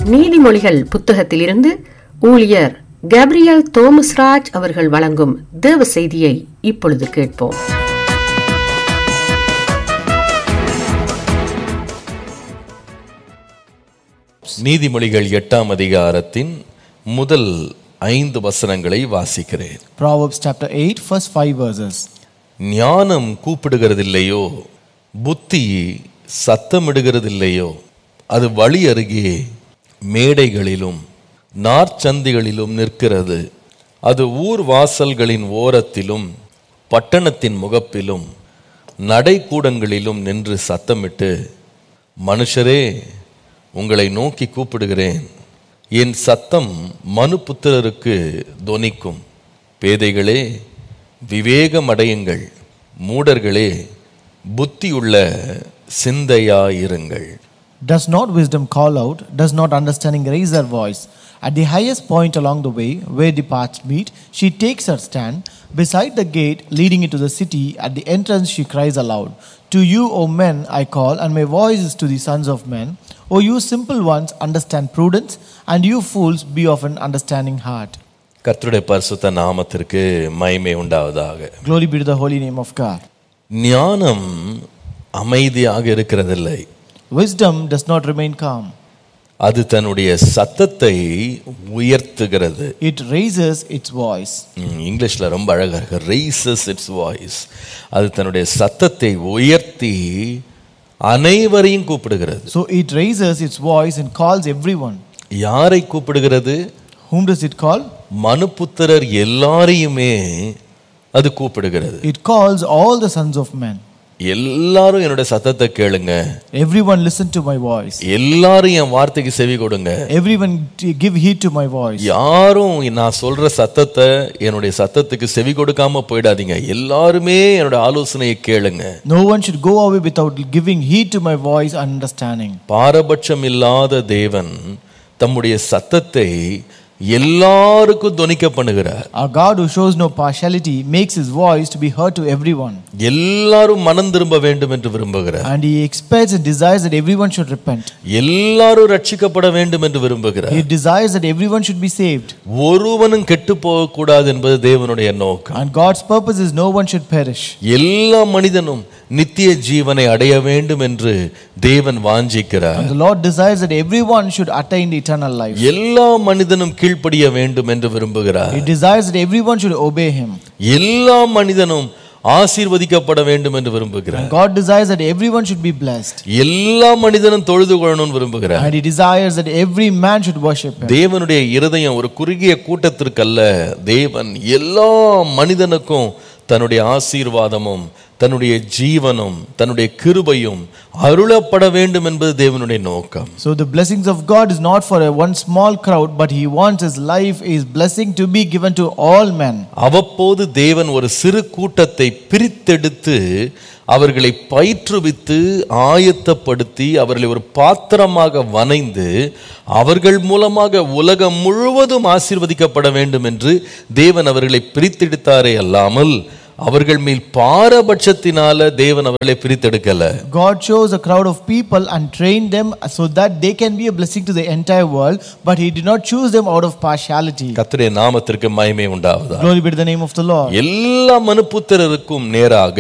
நீதிமொழிகள் புத்தகத்திலிருந்து ஊழியர் கேப்ரியல் தோமஸ்ராஜ் அவர்கள் வழங்கும் தேவ செய்தியை இப்பொழுது கேட்போம் நீதிமொழிகள் எட்டாம் அதிகாரத்தின் முதல் ஐந்து வசனங்களை வாசிக்கிறேன் Proverbs chapter 8, first 5 verses. ஞானம் கூப்பிடுகிறதில்லையோ புத்தி சத்தமிடுகிறதில்லையோ அது வழி அருகே மேடைகளிலும் நார்ச்சந்திகளிலும் நிற்கிறது அது ஊர் வாசல்களின் ஓரத்திலும் பட்டணத்தின் முகப்பிலும் நடைக்கூடங்களிலும் நின்று சத்தமிட்டு மனுஷரே உங்களை நோக்கி கூப்பிடுகிறேன் என் சத்தம் மனுபுத்திரருக்கு தொனிக்கும் பேதைகளே விவேகமடையுங்கள் மூடர்களே புத்தியுள்ள சிந்தையாயிருங்கள் Does not wisdom call out? Does not understanding raise her voice? At the highest point along the way, where the paths meet, she takes her stand. Beside the gate leading into the city, at the entrance she cries aloud To you, O men, I call, and my voice is to the sons of men. O you simple ones, understand prudence, and you fools, be of an understanding heart. கர்த்தருடைய பரிசுத்த நாமத்திற்கு மகிமை உண்டாவதாக Glory be to the holy name of God. ஞானம் அமைதியாக இருக்கிறதில்லை Wisdom does not remain calm, அது தன்னுடைய சத்தத்தை உயர்த்துகிறது it raises its voice. ம், இங்கிலீஷ்ல ரொம்ப அழகா இருக்கு raises இட்ஸ் வாய்ஸ் அது தன்னுடைய சத்தத்தை உயர்த்தி அனைவரையும் கூப்பிடுகிறது So it raises its voice and calls everyone. யாரை கூப்பிடுகிறது Whom does it call? மனுபுத்திரர் எல்லாரையுமே அது கூப்பிடுகிறது It calls all the sons of men. எல்லாரும் என்னோட சத்தத்தை கேளுங்க Everyone listen to my voice. எல்லாரும் என் வார்த்தைக்கு செவி கொடுங்க Everyone t- give heed to my voice. யாரும் நான் சொல்ற சத்தத்தை என்னுடைய சத்தத்துக்கு செவி கொடுக்காம போயிடாதீங்க எல்லாருமே என்னோட ஆலோசனையை கேளுங்க No one should go away without giving heed to my voice and understanding. பாரபட்சம் இல்லாத தேவன் தம்முடைய சத்தத்தை எல்லாருக்கும் தொனிக்க பண்ணுகிறார் Our God, who shows no partiality, makes his voice to be heard to everyone. எல்லாரும் மனம் திரும்ப வேண்டும் என்று விரும்புகிறார் And he expects and desires that everyone should repent. எல்லாரும் ரட்சிக்கப்பட வேண்டும் என்று விரும்புகிறார் He desires that everyone should be saved. ஒருவனும் கெட்டு போகக்கூடாது என்பது தேவனுடைய நோக்கம் And God's purpose is no one should perish. எல்லா மனிதனும் நித்திய ஜீவனை அடைய வேண்டும் என்று தேவன் வாஞ்சிக்கிறார் And the Lord desires that everyone should attain the eternal life. எல்லா மனிதனும் கீழ்ப்படிய வேண்டும் என்று விரும்புகிறார் He desires that everyone should obey him. எல்லா மனிதனும் ஆசீர்வதிக்கப்பட வேண்டும் என்று விரும்புகிறார் God desires that everyone should be blessed. எல்லா மனிதனும் தொழுது கொள்ளணும்னு விரும்புகிறார் And he desires that every man should worship him. தேவனுடைய இருதயம் ஒரு குறுகிய கூட்டத்திற்கல்ல தேவன் எல்லா மனிதனுக்கும் தன்னுடைய ஆசீர்வாதமும் தன்னுடைய ஜீவனும் தன்னுடைய கிருபையும் அருளப்பட வேண்டும் என்பது தேவனுடைய நோக்கம் So the blessings of God is not for a one small crowd, but he wants his life, his blessing to be given to all men. அவ்வப்போது தேவன் ஒரு சிறு கூட்டத்தை பிரித்தெடுத்து அவர்களை பயிற்றுவித்து ஆயத்தப்படுத்தி அவர்களை ஒரு பாத்திரமாக வனைந்து அவர்கள் மூலமாக உலகம் முழுவதும் ஆசீர்வதிக்கப்பட வேண்டும் என்று தேவன் அவர்களை பிரித்தெடுத்தாரே அல்லாமல் அவர்கள் மேல் பாரபட்சத்தினால தேவன் அவர்களை பிரித்தெடுக்கல God chose a crowd of people and trained them so that they can be a blessing to the entire world, but he did not choose them out of partiality. கர்த்தருடைய நாமத்திற்கு மகிமை உண்டாவதா Glory be to the name of the Lord. எல்லா மனுப்புத்திரருக்கும் நேராக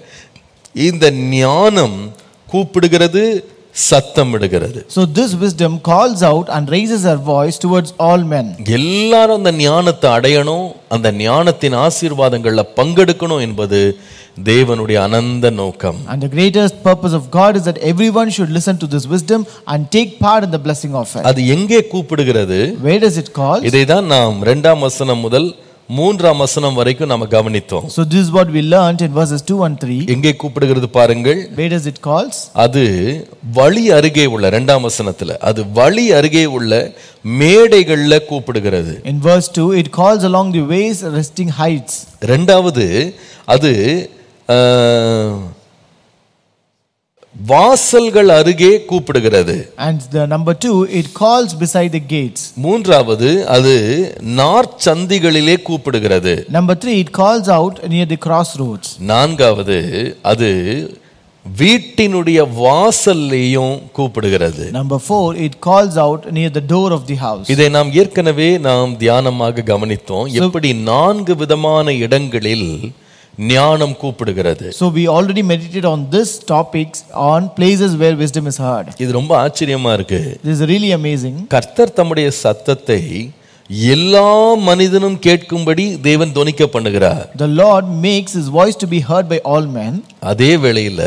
இந்த ஞானம் கூப்பிடுகிறது சத்தமிடுகிறது So this wisdom calls out and raises her voice towards all men. எல்லாரும் அந்த ஞானத்தை அடையணும் அந்த ஞானத்தின் ஆசீர்வாதங்கள்ல பங்கெடுக்கணும் என்பது தேவனுடைய அனந்த நோக்கம் And the greatest purpose of God is that everyone should listen to this wisdom and take part in the blessing of it. அது எங்கே கூப்பிடுகிறது Where does it call? இதை தான் நாம் இரண்டாம் வசனம் முதல் மூன்றாம் வசனம் வரைக்கும் நாம கவனித்தோம் So this is what we learned in verses 2 and 3. எங்கே கூப்பிடுகிறது பாருங்கள் Where does it calls? அது வழி அருகே உள்ள இரண்டாம் வசனத்துல அது வழி அருகே உள்ள மேடைகள்ல கூப்பிடுகிறது In verse 2, it calls along the ways resting heights. ரெண்டாவது அது அஹ், வாசல்கள் அருகே கூப்பிடுகிறது And the number 2, it calls beside the gates. மூன்றாவது அது நார்ச்சந்திகளிலே கூப்பிடுகிறது Number 3, it calls out near the crossroads. நான்காவது அது வீட்டினுடைய வாசல்லையும் கூப்பிடுகிறது Number four, it calls out near the door of the house. இதை நாம் ஏற்கனவே நாம் தியானமாக கவனித்தோம் எப்படி நான்கு விதமான இடங்களில் ஞானம் கூப்பிடுகிறது So we already meditated on this topics on places where wisdom is heard. இது ரொம்ப ஆச்சரியமா இருக்கு This is really amazing. கர்த்தர் தம்முடைய சத்தத்தை எல்லா மனிதனும் கேட்கும்படி தேவன் தொனிக்க பண்ணுகிறார் The Lord makes his voice to be heard by all men, அதே வேளையில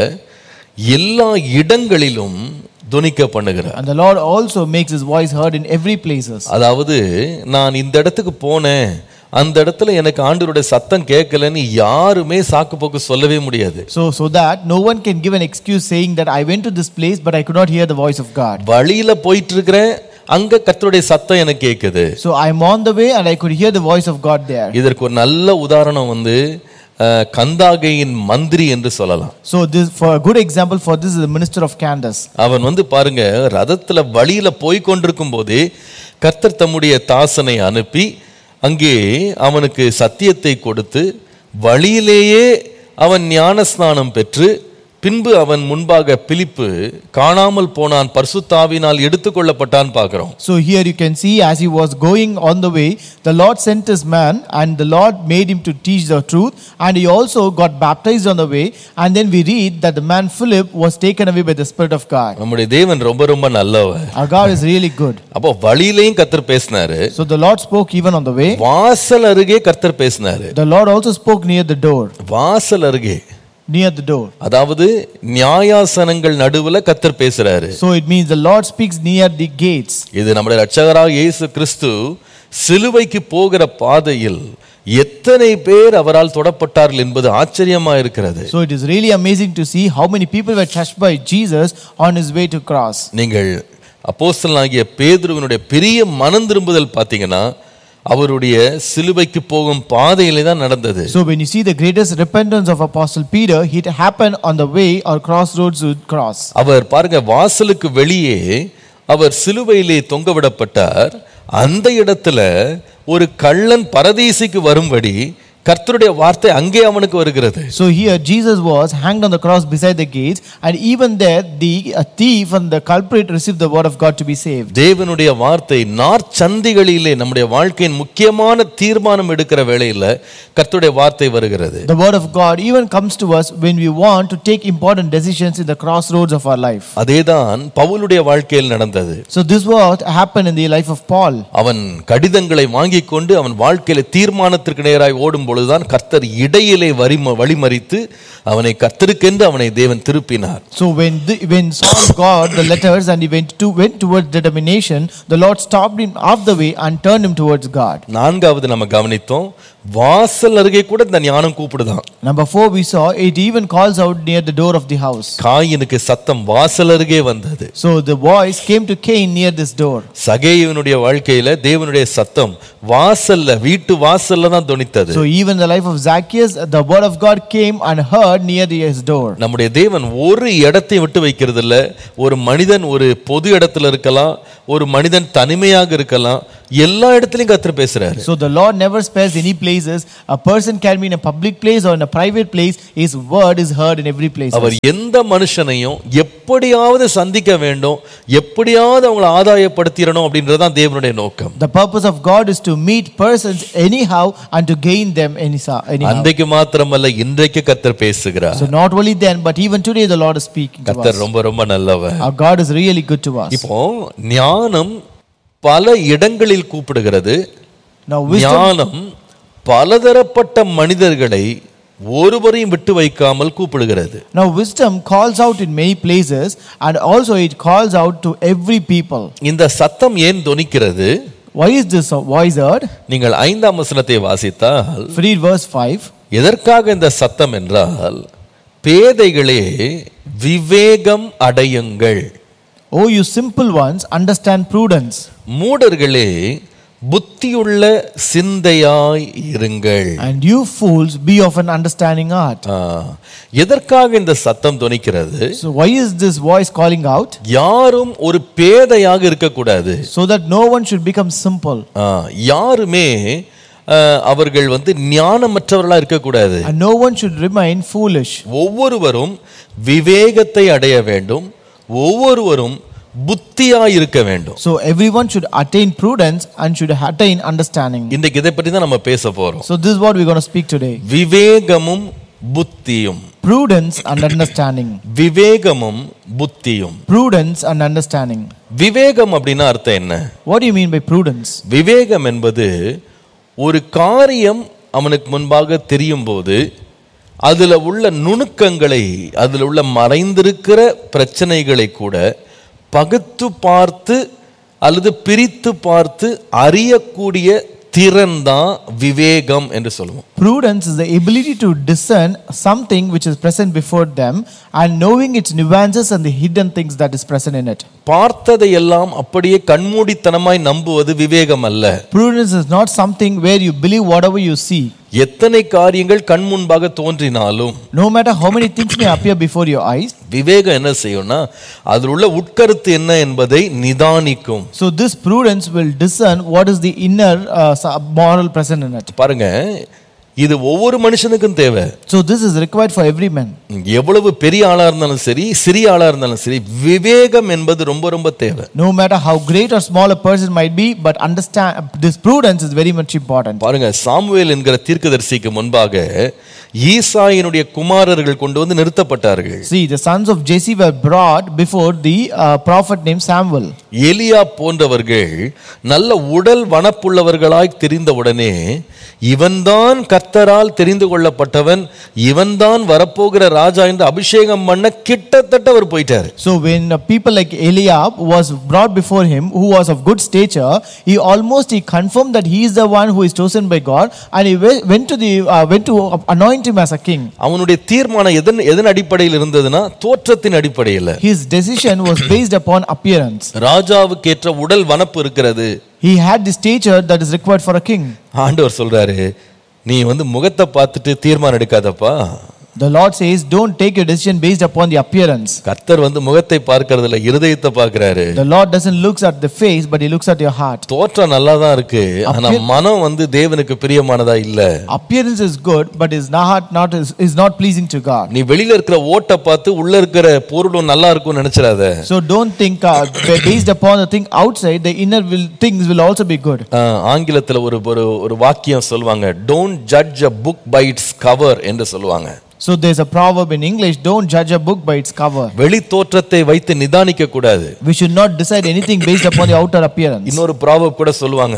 எல்லா இடங்களிலும் தொனிக்க பண்ணுகிறார் and the Lord also makes his voice heard in every places. அதாவது நான் இந்த இடத்துக்கு போனேன் அந்த இடத்துல எனக்கு ஆண்டவருடைய சத்தம் கேட்கலன்னு யாருமே சாக்கு போக்கு சொல்லவே முடியாது So, so that no one can give an excuse saying that I went to this place but I could not hear the voice of God. வழியில போயிட்டு இருக்கிறேன் அங்க கர்த்தருடைய சத்தம் எனக்கு கேட்குது So I'm on the way and I could hear the voice of God there. இதற்கு ஒரு நல்ல உதாரணம் வந்து அஹ், கந்தாகையின் மந்திரி என்று சொல்லலாம் So this for a good example for this is the minister of Candace. அவன் வந்து பாருங்க ரதத்துல வழியில போய் கொண்டிருக்கும் போதே கர்த்தர் தம்முடைய தாசனை அனுப்பி அங்கே அவனுக்கு சத்தியத்தை கொடுத்து வழியிலேயே அவன் ஞானஸ்நானம் பெற்று பின்பு அவன் முன்பாக பிலிப்பு காணாமல் போனான் பரிசுத்தாவினால் எடுத்துக்கொள்ளப்பட்டான் பார்க்கிறோம் So here you can see as he was going on the way, the Lord sent his man and the Lord made him to teach the truth and he also got baptized on the way and then we read that the man Philip was taken away by the Spirit of God. நம்முடைய தேவன் ரொம்ப ரொம்ப நல்லவர் Our God is really good. அப்போ வழியிலையும் கர்த்தர் பேசினாரு So the Lord spoke even on the way. வாசல் அருகே கர்த்தர் பேசினாரு The Lord also spoke near the door. வாசல் அருகே Near the door. அதாவது நியாயாசனங்கள் நடுவுல கர்த்தர் பேசுறாரு So it means the Lord speaks near the gates. இது நம்முடைய ரட்சகராக இயேசு கிறிஸ்து சிலுவைக்கு போகிற பாதையில் எத்தனை பேர் அவரால் தொடப்பட்டார்கள் என்பது ஆச்சரியமா இருக்கிறது So it is really amazing to see how many people were touched by Jesus on his way to cross. நீங்கள் அப்போஸ்தலனாகிய பேதுருவினுடைய பெரிய மனம் திரும்புதல் பார்த்தீங்கன்னா அவருடைய சிலுவைக்கு போகும் பாதையிலே தான் நடந்தது So when you see the greatest repentance of Apostle Peter, it happened on the way or crossroads to cross. அவர் பாருங்க வாசலுக்கு வெளியே அவர் சிலுவையிலே தொங்கவிடப்பட்டார் அந்த இடத்துல ஒரு கள்ளன் பரதீசிக்கு வரும்படி கர்த்தருடைய வார்த்தை அங்கே அவனுக்கு வருகிறது So here Jesus was hanged on the cross beside the gates, and even there the a thief and the culprit received the word of God to be saved. தேவனுடைய வார்த்தை நாற்சந்திகளிலே நம்முடைய வாழ்க்கையின் முக்கியமான தீர்மானம் எடுக்கிற வேளையில கர்த்தருடைய வார்த்தை வருகிறது The word of God even comes to us when we want to take important decisions in the crossroads of our life. அதேதான் பவுலுடைய வாழ்க்கையில் நடந்தது So this what happened in the life of Paul. அவன் கடிதங்களை வாங்கிக் கொண்டு அவன் வாழ்க்கையில தீர்மானத்திற்கு நேராய் ஓடும் பொழுதுதான் கர்த்தர் இடையிலே வரிம வழிமறித்து அவனை கர்த்தருக்கென்று அவனை தேவன் திருப்பினார் So when the, when Saul got the letters and he went to went towards determination, the Lord stopped him off the way and turned him towards God. நான்காவது நம்ம கவனித்தோம் வாசல் அருகே கூட இந்த ஞானம் கூப்பிடுதான் Number four, we saw it even calls out near the door of the house. காயினுக்கு சத்தம் வாசல் அருகே வந்தது So the voice came to Cain near this door. சகேயுவனுடைய வாழ்க்கையில தேவனுடைய சத்தம் வாசல்ல வீட்டு வாசல்ல தான் தொனித்தது So even the life of Zacchaeus, the word of God came and heard near the- his door. நம்முடைய தேவன் ஒரு இடத்தை விட்டு வைக்கிறது இல்ல ஒரு மனிதன் ஒரு பொது இடத்துல இருக்கலாம் ஒரு மனிதன் தனிமையாக இருக்கலாம் எல்லா இடத்துலயும் கர்த்தர் பேசுறாரு So the Lord never spares any places. A person can be in a public place or in a private place. His word is heard in every place. அவர் எந்த மனுஷனையும் எப்படியாவது சந்திக்க வேண்டும் எப்படியாவது அவங்களை ஆதாயப்படுத்திடணும் அப்படின்றதுதான் தேவனுடைய நோக்கம் The purpose of God is to meet persons anyhow and to gain them anyhow. anyhow. அன்றைக்கு மாத்திரமல்ல இன்றைக்கு கர்த்தர் பேசுகிறார் So not only then, but even today, the Lord is speaking to us. கர்த்தர் ரொம்ப ரொம்ப நல்லவர் Our God is really good to us. இப்போ ஞானம் பல இடங்களில் கூப்பிடுகிறது Now wisdom, ஞானம் பலதரப்பட்ட மனிதர்களை ஒருவரையும் விட்டு வைக்காமல் கூப்பிடுகிறது now wisdom calls out in many places, and also it calls out to every people. இந்த சத்தம் ஏன் தொனிக்கிறது Why is this voice heard? நீங்கள் ஐந்தாம் வசனத்தை வாசித்தால் If you read verse five. எதற்காக இந்த சத்தம் என்றால் பேதைகளே விவேகம் அடையுங்கள் Oh, you simple ones, understand prudence. மூடர்களே புத்தியுள்ள சிந்தையாய் இருங்கள் And you fools, be of an understanding heart. ஆ, எதற்காக இந்த சத்தம் தொனிக்கிறது So, why is this voice calling out? யாரும் ஒரு பேதையாக இருக்கக்கூடாது So that no one should become simple. ஆ, யாருமே அஹ், அவர்கள் வந்து ஞானமற்றவர்களா இருக்கக்கூடாது And no one should remain foolish. ஒவ்வொருவரும் விவேகத்தை அடைய வேண்டும் ஒவ்வொருவரும் புத்தியாய் இருக்க வேண்டும் So everyone should attain prudence and should attain understanding. இன்றைக்கு இதை பற்றி தான் நம்ம பேச போறோம் So this is what we're going to speak today. விவேகமும் புத்தியும் Prudence and understanding. விவேகமும் புத்தியும் Prudence and understanding. விவேகம் அப்படின்னா அர்த்தம் என்ன What do you mean by prudence? விவேகம் என்பது ஒரு காரியம் அவனுக்கு முன்பாக தெரியும் போது அதுல உள்ள நுணுக்கங்களை அதுல உள்ள மறைந்திருக்கிற பிரச்சனைகளை கூட பகுத்து பார்த்து அல்லது பிரித்து பார்த்து அறியக்கூடிய திறன் தான் விவேகம் என்று சொல்லுவோம் Prudence is the ability to discern something which is present before them and knowing its nuances and the hidden things that is present in it. பார்த்ததை எல்லாம் அப்படியே கண்மூடித்தனமாய் நம்புவது விவேகம் அல்ல Prudence is not something where you believe whatever you see. எத்தனை காரியங்கள் கண் முன்பாக தோன்றினாலும் No matter how many things may appear before your eyes. விவேகம் என்ன செய்யும்னா அதில் உள்ள உட்கருத்து என்ன என்பதை நிதானிக்கும் So this prudence will discern what is the inner uh, s- moral present in it. பாருங்க இது ஒவ்வொரு மனுஷனுக்கும் தேவை So this is required for every man. எவ்வளவு பெரிய ஆளா இருந்தாலும் சரி சிறிய ஆளா இருந்தாலும் சரி விவேகம் என்பது ரொம்ப ரொம்ப தேவை No matter how great or small a person might be, but understand this prudence is very much important. பாருங்க சாமுவேல் என்கிற தீர்க்கதரிசிக்கு முன்பாக ஈசாயினுடைய குமாரர்கள் கொண்டு வந்து நிறுத்தப்பட்டார்கள் See, the sons of Jesse were brought before the uh, prophet named Samuel. எலியா போன்றவர்கள் நல்ல உடல் வனப்புள்ளவர்களாய் தெரிந்தவுடனே இவன்தான் கர்த்தரால் தெரிந்து கொள்ளப்பட்டவன் இவன்தான் வரப்போகிற ராஜா என்று அபிஷேகம் பண்ண கிட்டத்தட்ட அவர் போயிட்டாரு So when uh, people like Eliab was brought before him, who was of good stature, he almost he confirmed that he is the one who is chosen by God, and he we- went to the uh, went to anoint him as a king. அவனுடைய தீர்மானம் எதன் எதன் அடிப்படையில் இருந்ததுன்னா தோற்றத்தின் அடிப்படையில் His decision was based upon appearance. ராஜாவுக்கு ஏற்ற உடல் வனப்பு இருக்கிறது He had the stature that is required for a king. ஆண்டவர் சொல்றாரு நீ வந்து முகத்தை பார்த்துட்டு தீர்மானம் எடுக்காதப்பா The Lord says, Don't take your decision based upon the appearance. கர்த்தர் வந்து முகத்தை பார்க்கறதுல இருதயத்தை பார்க்கறாரு The Lord doesn't look at the face, but He looks at your heart. தோற்றம் நல்லா தான் இருக்கு ஆனா மனம் வந்து தேவனுக்கு பிரியமானதா இல்ல Appearance is good, but his heart not is, is not pleasing to God. நீ வெளியில இருக்கிற ஓட்டை பார்த்து உள்ள இருக்கிற பொருளும் நல்லா இருக்கும்னு நினைச்சிடாத So don't think uh, based upon the thing outside, the inner will, things will also be good. ஆஹ், ஆங்கிலத்துல ஒரு ஒரு ஒரு வாக்கியம் சொல்லுவாங்க don't judge a book by its cover என்று சொல்லுவாங்க So there's a proverb in English: Don't judge a book by its cover. வெளி தோற்றத்தை வைத்து நிதானிக்க கூடாது We should not decide anything based upon the outer appearance. இன்னொரு ப்ராவப் கூட சொல்லுவாங்க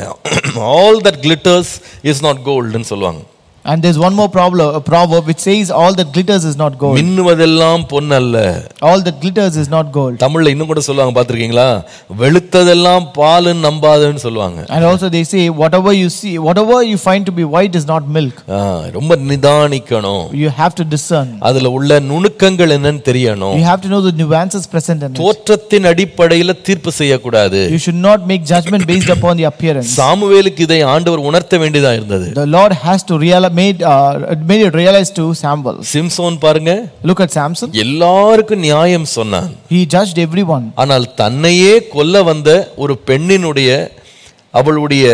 all that glitters is not கோல்டுன்னு சொல்லுவாங்க And there's one more problem, a proverb which says, "All that glitters is not gold. மின்னுவதெல்லாம் பொன்னல்ல All that glitters is not gold." தமிழ்ல இன்னும் கூட சொல்லுவாங்க பார்த்திருக்கீங்களா வெளுத்ததெல்லாம் பாலுன்னு நம்பாதன்னு சொல்லுவாங்க And also they say, "Whatever you see, whatever you find to be white is not milk. ஆஹ், ரொம்ப நிதானிக்கணும் You have to discern. அதுல உள்ள நுணுக்கங்கள் என்னன்னு தெரியணும் You have to know the nuances present in it. தோற்றத்தின் அடிப்படையில தீர்ப்பு செய்யக்கூடாது You should not make judgment based upon the appearance." சாமுவேலுக்கு இதை ஆண்டவர் உணர்த்த வேண்டியதா இருந்தது The Lord has to realize, made, uh, made it realize to Samuel. Samson பாருங்க Look at Samson. எல்லாருக்கும் நியாயம் சொன்னான் He judged everyone. ஆனால் தன்னையே கொல்ல வந்த ஒரு பெண்ணினுடைய அவளுடைய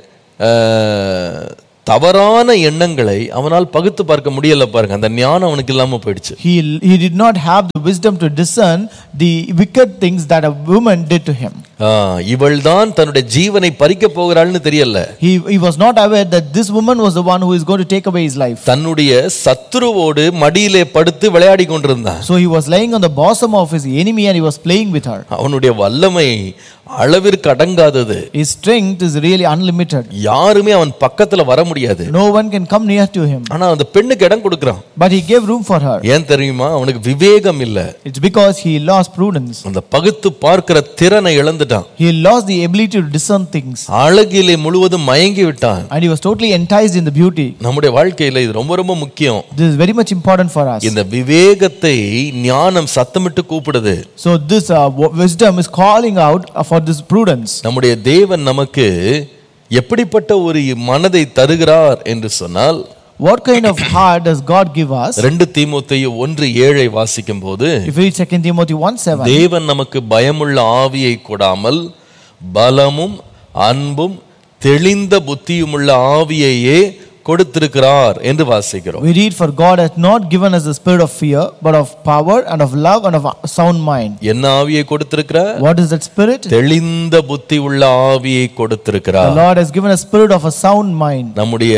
ஆஹ், தவறான எண்ணங்களை அவனால் பகுத்து பார்க்க முடியல பாருங்க அந்த ஞானம் அவனுக்கு இல்லாம போயிடுச்சு He, he did not have the wisdom to discern the wicked things that a woman did to him. இவள் தான் தன்னுடைய ஜீவனை பறிக்க போகிறாள்னு தெரியல He, he was not aware that this woman was the one who is going to take away his life. தன்னுடைய சத்துருவோடு மடியிலே படுத்து விளையாடி கொண்டிருந்தான் So he was lying on the bosom of his enemy and he was playing with her. அவனுடைய வல்லமை அளவிற்கு அடங்காதது His strength is really unlimited. யாருமே அவன் பக்கத்துல வர முடியாது No one can come near to him. ஆனா அந்த பெண்ணுக்கு இடம் கொடுக்கறான் But he gave room for her. ஏன் தெரியுமா அவனுக்கு விவேகம் இல்ல It's because he lost prudence. அந்த பகுத்து பார்க்கிற திறனை இழந்துட்டான் He lost the ability to discern things. அழகிலே முழுவதும் மயங்கி விட்டான் And he was totally enticed in the beauty. நம்முடைய வாழ்க்கையில இது ரொம்ப ரொம்ப முக்கியம் This is very much important for us. இந்த விவேகத்தை ஞானம் சத்தமிட்டு கூப்பிடுது So this uh, w- wisdom is calling out uh, for this prudence. நம்முடைய தேவன் நமக்கு எப்படிப்பட்ட ஒரு மனதை தருகிறார் என்று சொன்னால் What kind of heart does God give us? ரெண்டு தீமோத்தேயு ஒன்று ஏழை வாசிக்கும் போது If you read 2 Timothy 1 7, தேவன் நமக்கு பயமுள்ள ஆவியை கொடாமல் பலமும் அன்பும் தெளிந்த புத்தியுமுள்ள ஆவியையே கொடுத்திருக்கிறார் என்று வாசிக்கிறோம் We read, For God hath not given us the spirit of fear, but of power and of love and of a sound mind. என்ன ஆவியை கொடுத்திருக்கிறார் What is that spirit? தெளிந்த புத்தி உள்ள ஆவியை The கொடுத்திருக்கிறார் Lord has given a spirit of a sound mind. நம்முடைய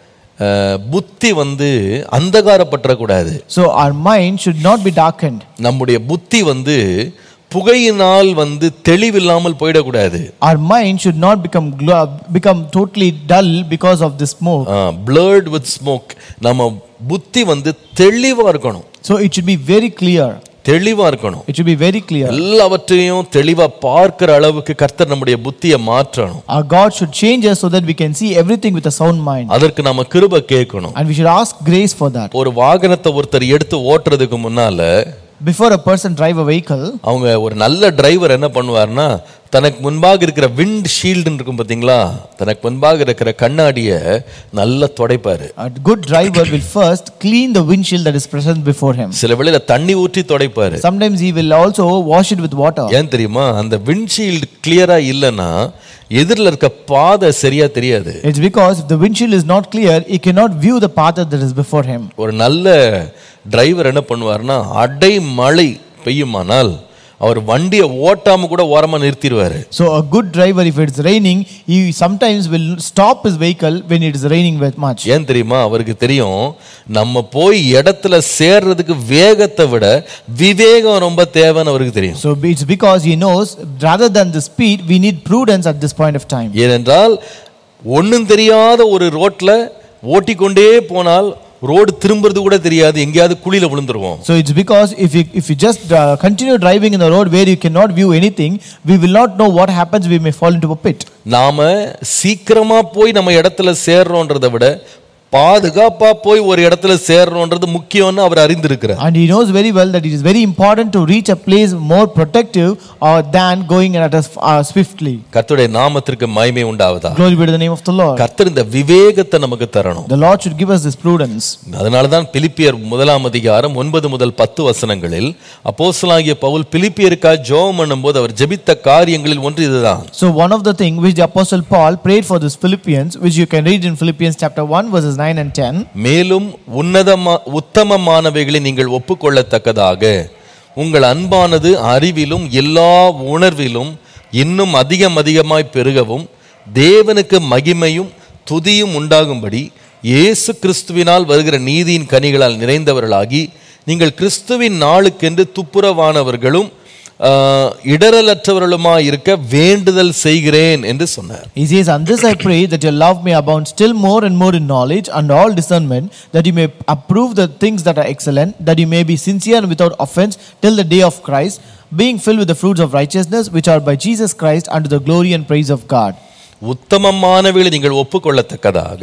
அஹ், புத்தி வந்து அந்தகாரப்பற்றக்கூடாது So our mind should not be darkened. நம்முடைய புத்தி வந்து புகையினால் வந்து தெளிவில்லாமல் போயிடக்கூடாது Our mind should not become glo- become totally dull because of the smoke. Blurred with smoke நம்ம புத்தி வந்து தெளிவா இருக்கணும் So it should be very clear. தெளிவா இருக்கணும் It should be very clear. எல்லாவற்றையும் தெளிவா பார்க்கிற அளவுக்கு கர்த்தர் நம்முடைய புத்தியை மாற்றணும் Our God should change us so that we can see everything with a sound mind. அதற்கு நம்ம கிருப கேட்கணும் And we should ask grace for that. ஒரு வாகனத்தை ஒருத்தர் எடுத்து ஓட்டுறதுக்கு முன்னால Before a person drive a vehicle, அவங்க ஒரு நல்ல டிரைவர் என்ன பண்ணுவார்னா தனக்கு முன்பாக இருக்கிற விண்ட் ஷீல்டு இருக்கும் பார்த்தீங்களா தனக்கு முன்பாக இருக்கிற கண்ணாடியை நல்லா துடைப்பாரு a good driver will first clean the windshield that is present before him. சில வேளையில தண்ணி ஊற்றி துடைப்பாரு Sometimes he will also wash it with water. ஏன் தெரியுமா அந்த விண்ட்ஷீல்டு கிளியரா இல்லைன்னா எதிரில் இருக்க பாதை சரியா தெரியாது It's because if the windshield is not clear, he cannot view the path that is before him. ஒரு நல்ல டிரைவர் என்ன பண்ணுவார்னா அடை மழை பெய்யுமானால் அவர் வண்டியை ஓட்டாம கூட ஓரமா நிறுத்திடுவாரு So a good driver, if it's raining, he sometimes will stop his vehicle when it is raining very much. ஏன் தெரியுமா அவருக்கு தெரியும் நம்ம போய் இடத்துல சேர்றதுக்கு வேகத்தை விட விவேகம் ரொம்ப தேவைன்னு அவருக்கு தெரியும் So it's because he knows rather than the speed, we need prudence at this point of time. ஏனென்றால் ஒண்ணும் தெரியாத ஒரு ரோட்ல ஓட்டிக்கொண்டே போனால் ரோடு திரும்புறது கூட தெரியாது எங்கேயாவது குழியில விழுந்துருவோம் So it's because if you if you just uh, continue driving in the road where you cannot view anything, we will not know what happens. We may fall into a pit. நாம சீக்கிரமா போய் நம்ம இடத்துல சேர்றோன்றதை விட பாதுகாப்பா போய் ஒரு இடத்துல சேர்றோன்றது முக்கியம்னு அவர் அறிந்திருக்கிறார் And he knows very well that it is very important to reach a place more protective uh, than going at us uh, swiftly. கர்த்தருடைய நாமத்திற்கு மகிமை உண்டாவதா Glory be to the name of the Lord. கர்த்தர் இந்த விவேகத்தை நமக்கு தரணும் The Lord should give us this prudence. அதனாலதான் பிலிப்பியர் முதலாம் அதிகாரம் ஒன்பது முதல் பத்து வசனங்களில் அப்போஸ்தலனாகிய பவுல் பிலிப்பியருக்காக ஜெபம் பண்ணும்போது அவர் ஜெபித்த காரியங்களில் ஒன்று இதுதான் So one of the things which the apostle Paul prayed for this Philippians, which you can read in Philippians chapter 1 verses 9 and 10, மேலும் உன்னதமா உத்தமமானவைகளை நீங்கள் ஒப்புக்கொள்ளத்தக்கதாக உங்கள் அன்பானது அறிவிலும் எல்லா உணர்விலும் இன்னும் அதிகம் அதிகமாய் பெருகவும் தேவனுக்கு மகிமையும் துதியும் உண்டாகும்படி இயேசு கிறிஸ்துவினால் வருகிற நீதியின் கனிகளால் நிறைந்தவர்களாகி நீங்கள் கிறிஸ்துவின் நாளுக்கென்று துப்புரவானவர்களும் ஆஹ், இடரலற்றவர்களுமாய் இருக்க வேண்டுதல் செய்கிறேன் என்று சொன்னார் he says, And this I pray that your love may abound still more and more in knowledge and all discernment, that you may approve the things that are excellent, that you may be sincere and without offense till the day of Christ, being filled with the fruits of righteousness, which are by Jesus Christ unto the glory and praise of God. உத்தமமானவைகளை நீங்கள் ஒப்புக்கொள்ளத்தக்கதாக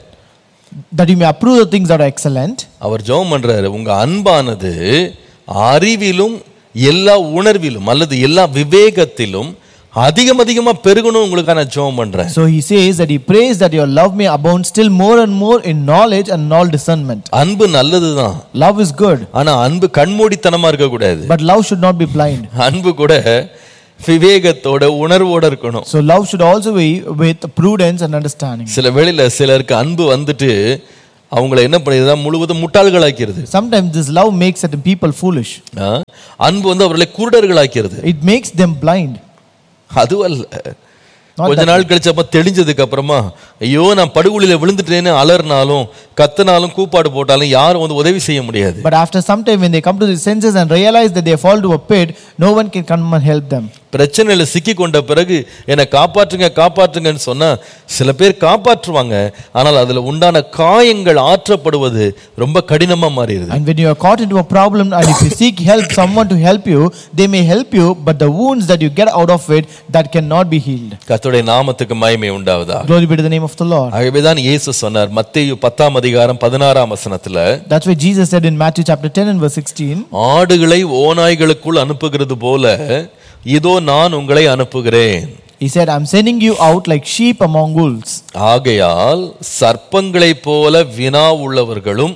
That you may approve the things that are excellent, அவர் ஜெபம் பண்றாரு உங்க அன்பானது அறிவிலும் எல்லா உணர்விலும் அல்லது எல்லா விவேகத்திலும் அதிகம் அதிகமா பெருகணும் உங்களுக்கு நான் ஜெபம் பண்றேன் So he says that he prays that your love may abound still more and more in knowledge and in all discernment. அன்பு நல்லதுதான் Love is good, ஆனா அன்பு கண்மூடித்தனமா இருக்க கூடாது but love should not be blind. அன்பு கூட விவேகத்தோட உணர்வோட இருக்கணும் So love should also be with prudence and understanding. சில வேளையில சிலருக்கு அன்பு வந்துட்டு அவங்கள என்ன பண்ணிடுதா முழுவதும் முட்டாள்களாக்கிறது Sometimes this love makes certain people foolish. ஆ? அன்பு வந்து அவர்களை குருடர்களாக்கிறது It makes them blind. அதுவல்ல Not கொஞ்ச நாள் கழிச்சப்ப தெளிஞ்சதுக்கு அப்புறமா ஐயோ நான் படுகொலியில விழுந்துட்டேன்னு அலறினாலும் கத்தினாலும் கூப்பாடு போட்டாலும் யாரும் வந்து உதவி செய்ய முடியாது But after some time, when they come to their senses and realize that they fall to a pit, no one can come and help them. பிரச்சனையில சிக்கி கொண்ட பிறகு என்னை காப்பாற்றுங்க காப்பாற்றுங்கன்னு சொன்னா சில பேர் காப்பாற்றுவாங்க ஆனால் அதுல உண்டான காயங்கள் ஆற்றப்படுவது ரொம்ப கடினமா மாறிடுது And when you are caught into a problem and if you seek help, someone to help you, they may help you, but the wounds that you get out of it, that cannot be healed. கர்த்தருடைய நாமத்துக்கு மகிமை உண்டாவதா Glory be to the name of the Lord. ஆகவேதான் இயேசு சொன்னார் மத்தேயு பத்தாம் அதிகாரம் பதினாறாம் வசனத்துல That's why Jesus said in Matthew chapter 10 and verse 16, ஆடுகளை ஓநாய்களுக்குள் அனுப்புகிறது போல இதோ நான் உங்களை அனுப்புகிறேன் He said, I'm sending you out like sheep among wolves. ஆகையால் சர்ப்பங்களைப் போல வினா உள்ளவர்களும்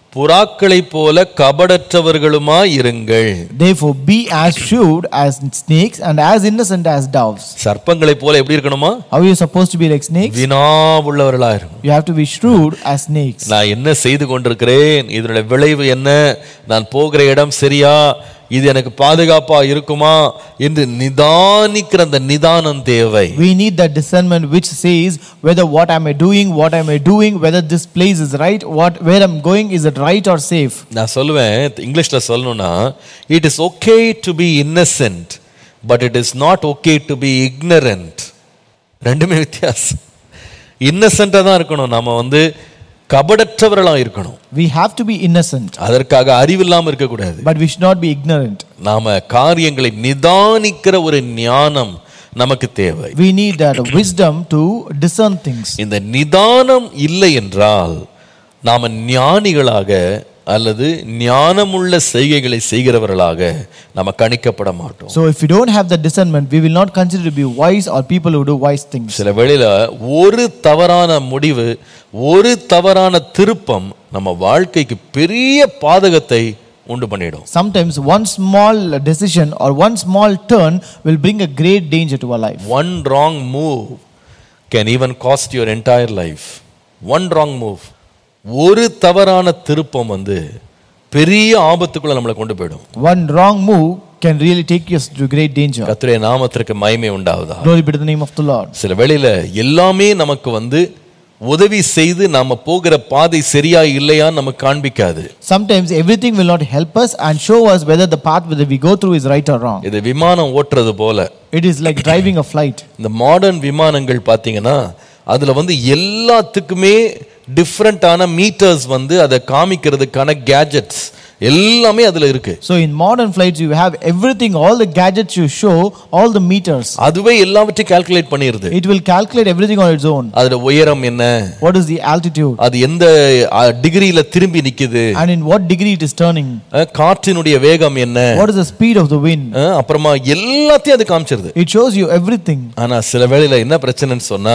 புறாக்களைப் போல கபடற்றவர்களுமாய் இருங்கள் Therefore, be as shrewd as snakes and as innocent as doves. சர்ப்பங்களைப் போல எப்படி இருக்கணுமா How are you supposed to be like snakes? வினா உள்ளவர்களா இருக்கணும் You have to be shrewd as snakes. நான் என்ன செய்து கொண்டிருக்கிறேன் இதனுடைய விளைவு என்ன நான் போகிற இடம் சரியா இது எனக்கு பாதுகாப்பா இருக்குமா என்று நிதானிக்கிற அந்த நிதானம் தேவை We need that discernment which says whether what am I doing, what am I doing, whether this place is right, what where I'm going, is it right or safe? நான் சொல்லுவேன் இங்கிலீஷ்ல சொல்லணும்னா it is okay to be innocent but it is not okay to be ignorant ரெண்டுமே வித்தியாசம் இன்னசென்ட்டாக தான் இருக்கணும் நாம வந்து கபடற்றவர்களா இருக்கணும் We have to be innocent, அதற்காக அறிவில்லாம இருக்கக்கூடாது but we should not be ignorant. நாம காரியங்களை நிதானிக்கிற ஒரு ஞானம் நமக்கு தேவை We need that wisdom to discern things. இந்த நிதானம் இல்லை என்றால் நாம ஞானிகளாக அல்லது ஞானமுள்ள செய்கைகளை செய்கிறவர்களாக நம்ம கணிக்கப்பட மாட்டோம் So if we don't have that discernment, we will not consider to be wise or people who do wise things. சில வேளையில ஒரு தவறான முடிவு ஒரு தவறான திருப்பம் நம்ம வாழ்க்கைக்கு பெரிய பாதகத்தை உண்டு பண்ணிடும் Sometimes one small decision or one small turn will bring a great danger to our life. One wrong move can even cost your entire life one wrong move ஒரு தவறான திருப்பம் வந்து பெரிய ஆபத்துக்குள்ள நம்மளை கொண்டு போயிடும் One wrong move can really take us to great danger. கர்த்தருடைய நாமத்திற்கு மகிமை உண்டாவதா Glory be to the name of the Lord. சில வேளையில எல்லாமே நமக்கு வந்து உதவி செய்து நாம போகிற பாதை சரியா இல்லையான்னு நமக்கு காண்பிக்காது Sometimes everything will not help us and show us whether the path that we go through is right or wrong. இது விமானம் ஓட்டுறது போல It is like driving a flight. இந்த மாடர்ன் விமானங்கள் பார்த்தீங்கன்னா அதுல வந்து எல்லாத்துக்குமே டிஃப்ரெண்டான மீட்டர்ஸ் வந்து அதை காமிக்கிறதுக்கான கேஜெட்ஸ் எல்லாமே அதுல இருக்கு So in modern flights, you have everything, all the gadgets you show, all the meters. அதுவே எல்லாவற்றையும் கால்குலேட் பண்ணிருது It will calculate everything on its own. அதுல உயரம் என்ன What is the altitude அது எந்த டிகிரியில திரும்பி நிக்குது and in what degree it is turning. அஹ், காற்றினுடைய வேகம் என்ன What is the speed of the wind. அஹ், அப்புறமா எல்லாத்தையும் அது காமிச்சிருது It shows you everything. ஆனா சில வேளையில என்ன பிரச்சனைன்னு சொன்னா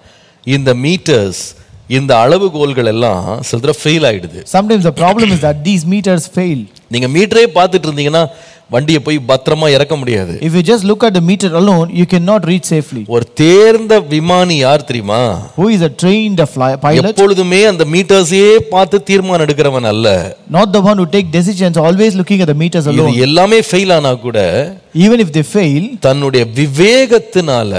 இந்த மீட்டர்ஸ் இந்த அளவுகோல்கள் எல்லாம் சில தடவை ஃபெயில் ஆயிடுது Sometimes the problem is that these meters fail. நீங்க மீட்டரே பார்த்துட்டு இருந்தீங்கன்னா வண்டியை போய் பத்திரமா இறக்க முடியாது If you just look at the meter alone, you cannot reach safely. ஒரு தேர்ந்த விமானி யார் தெரியுமா Who is a trained fly- pilot? எப்பொழுதுமே அந்த மீட்டர்ஸையே பார்த்து தீர்மானம் எடுக்கிறவன் அல்ல Not the one who take decisions, always looking at the meters இது alone. எல்லாமே ஃபெயில் ஆனா கூட Even if they fail, தன்னுடைய விவேகத்தினால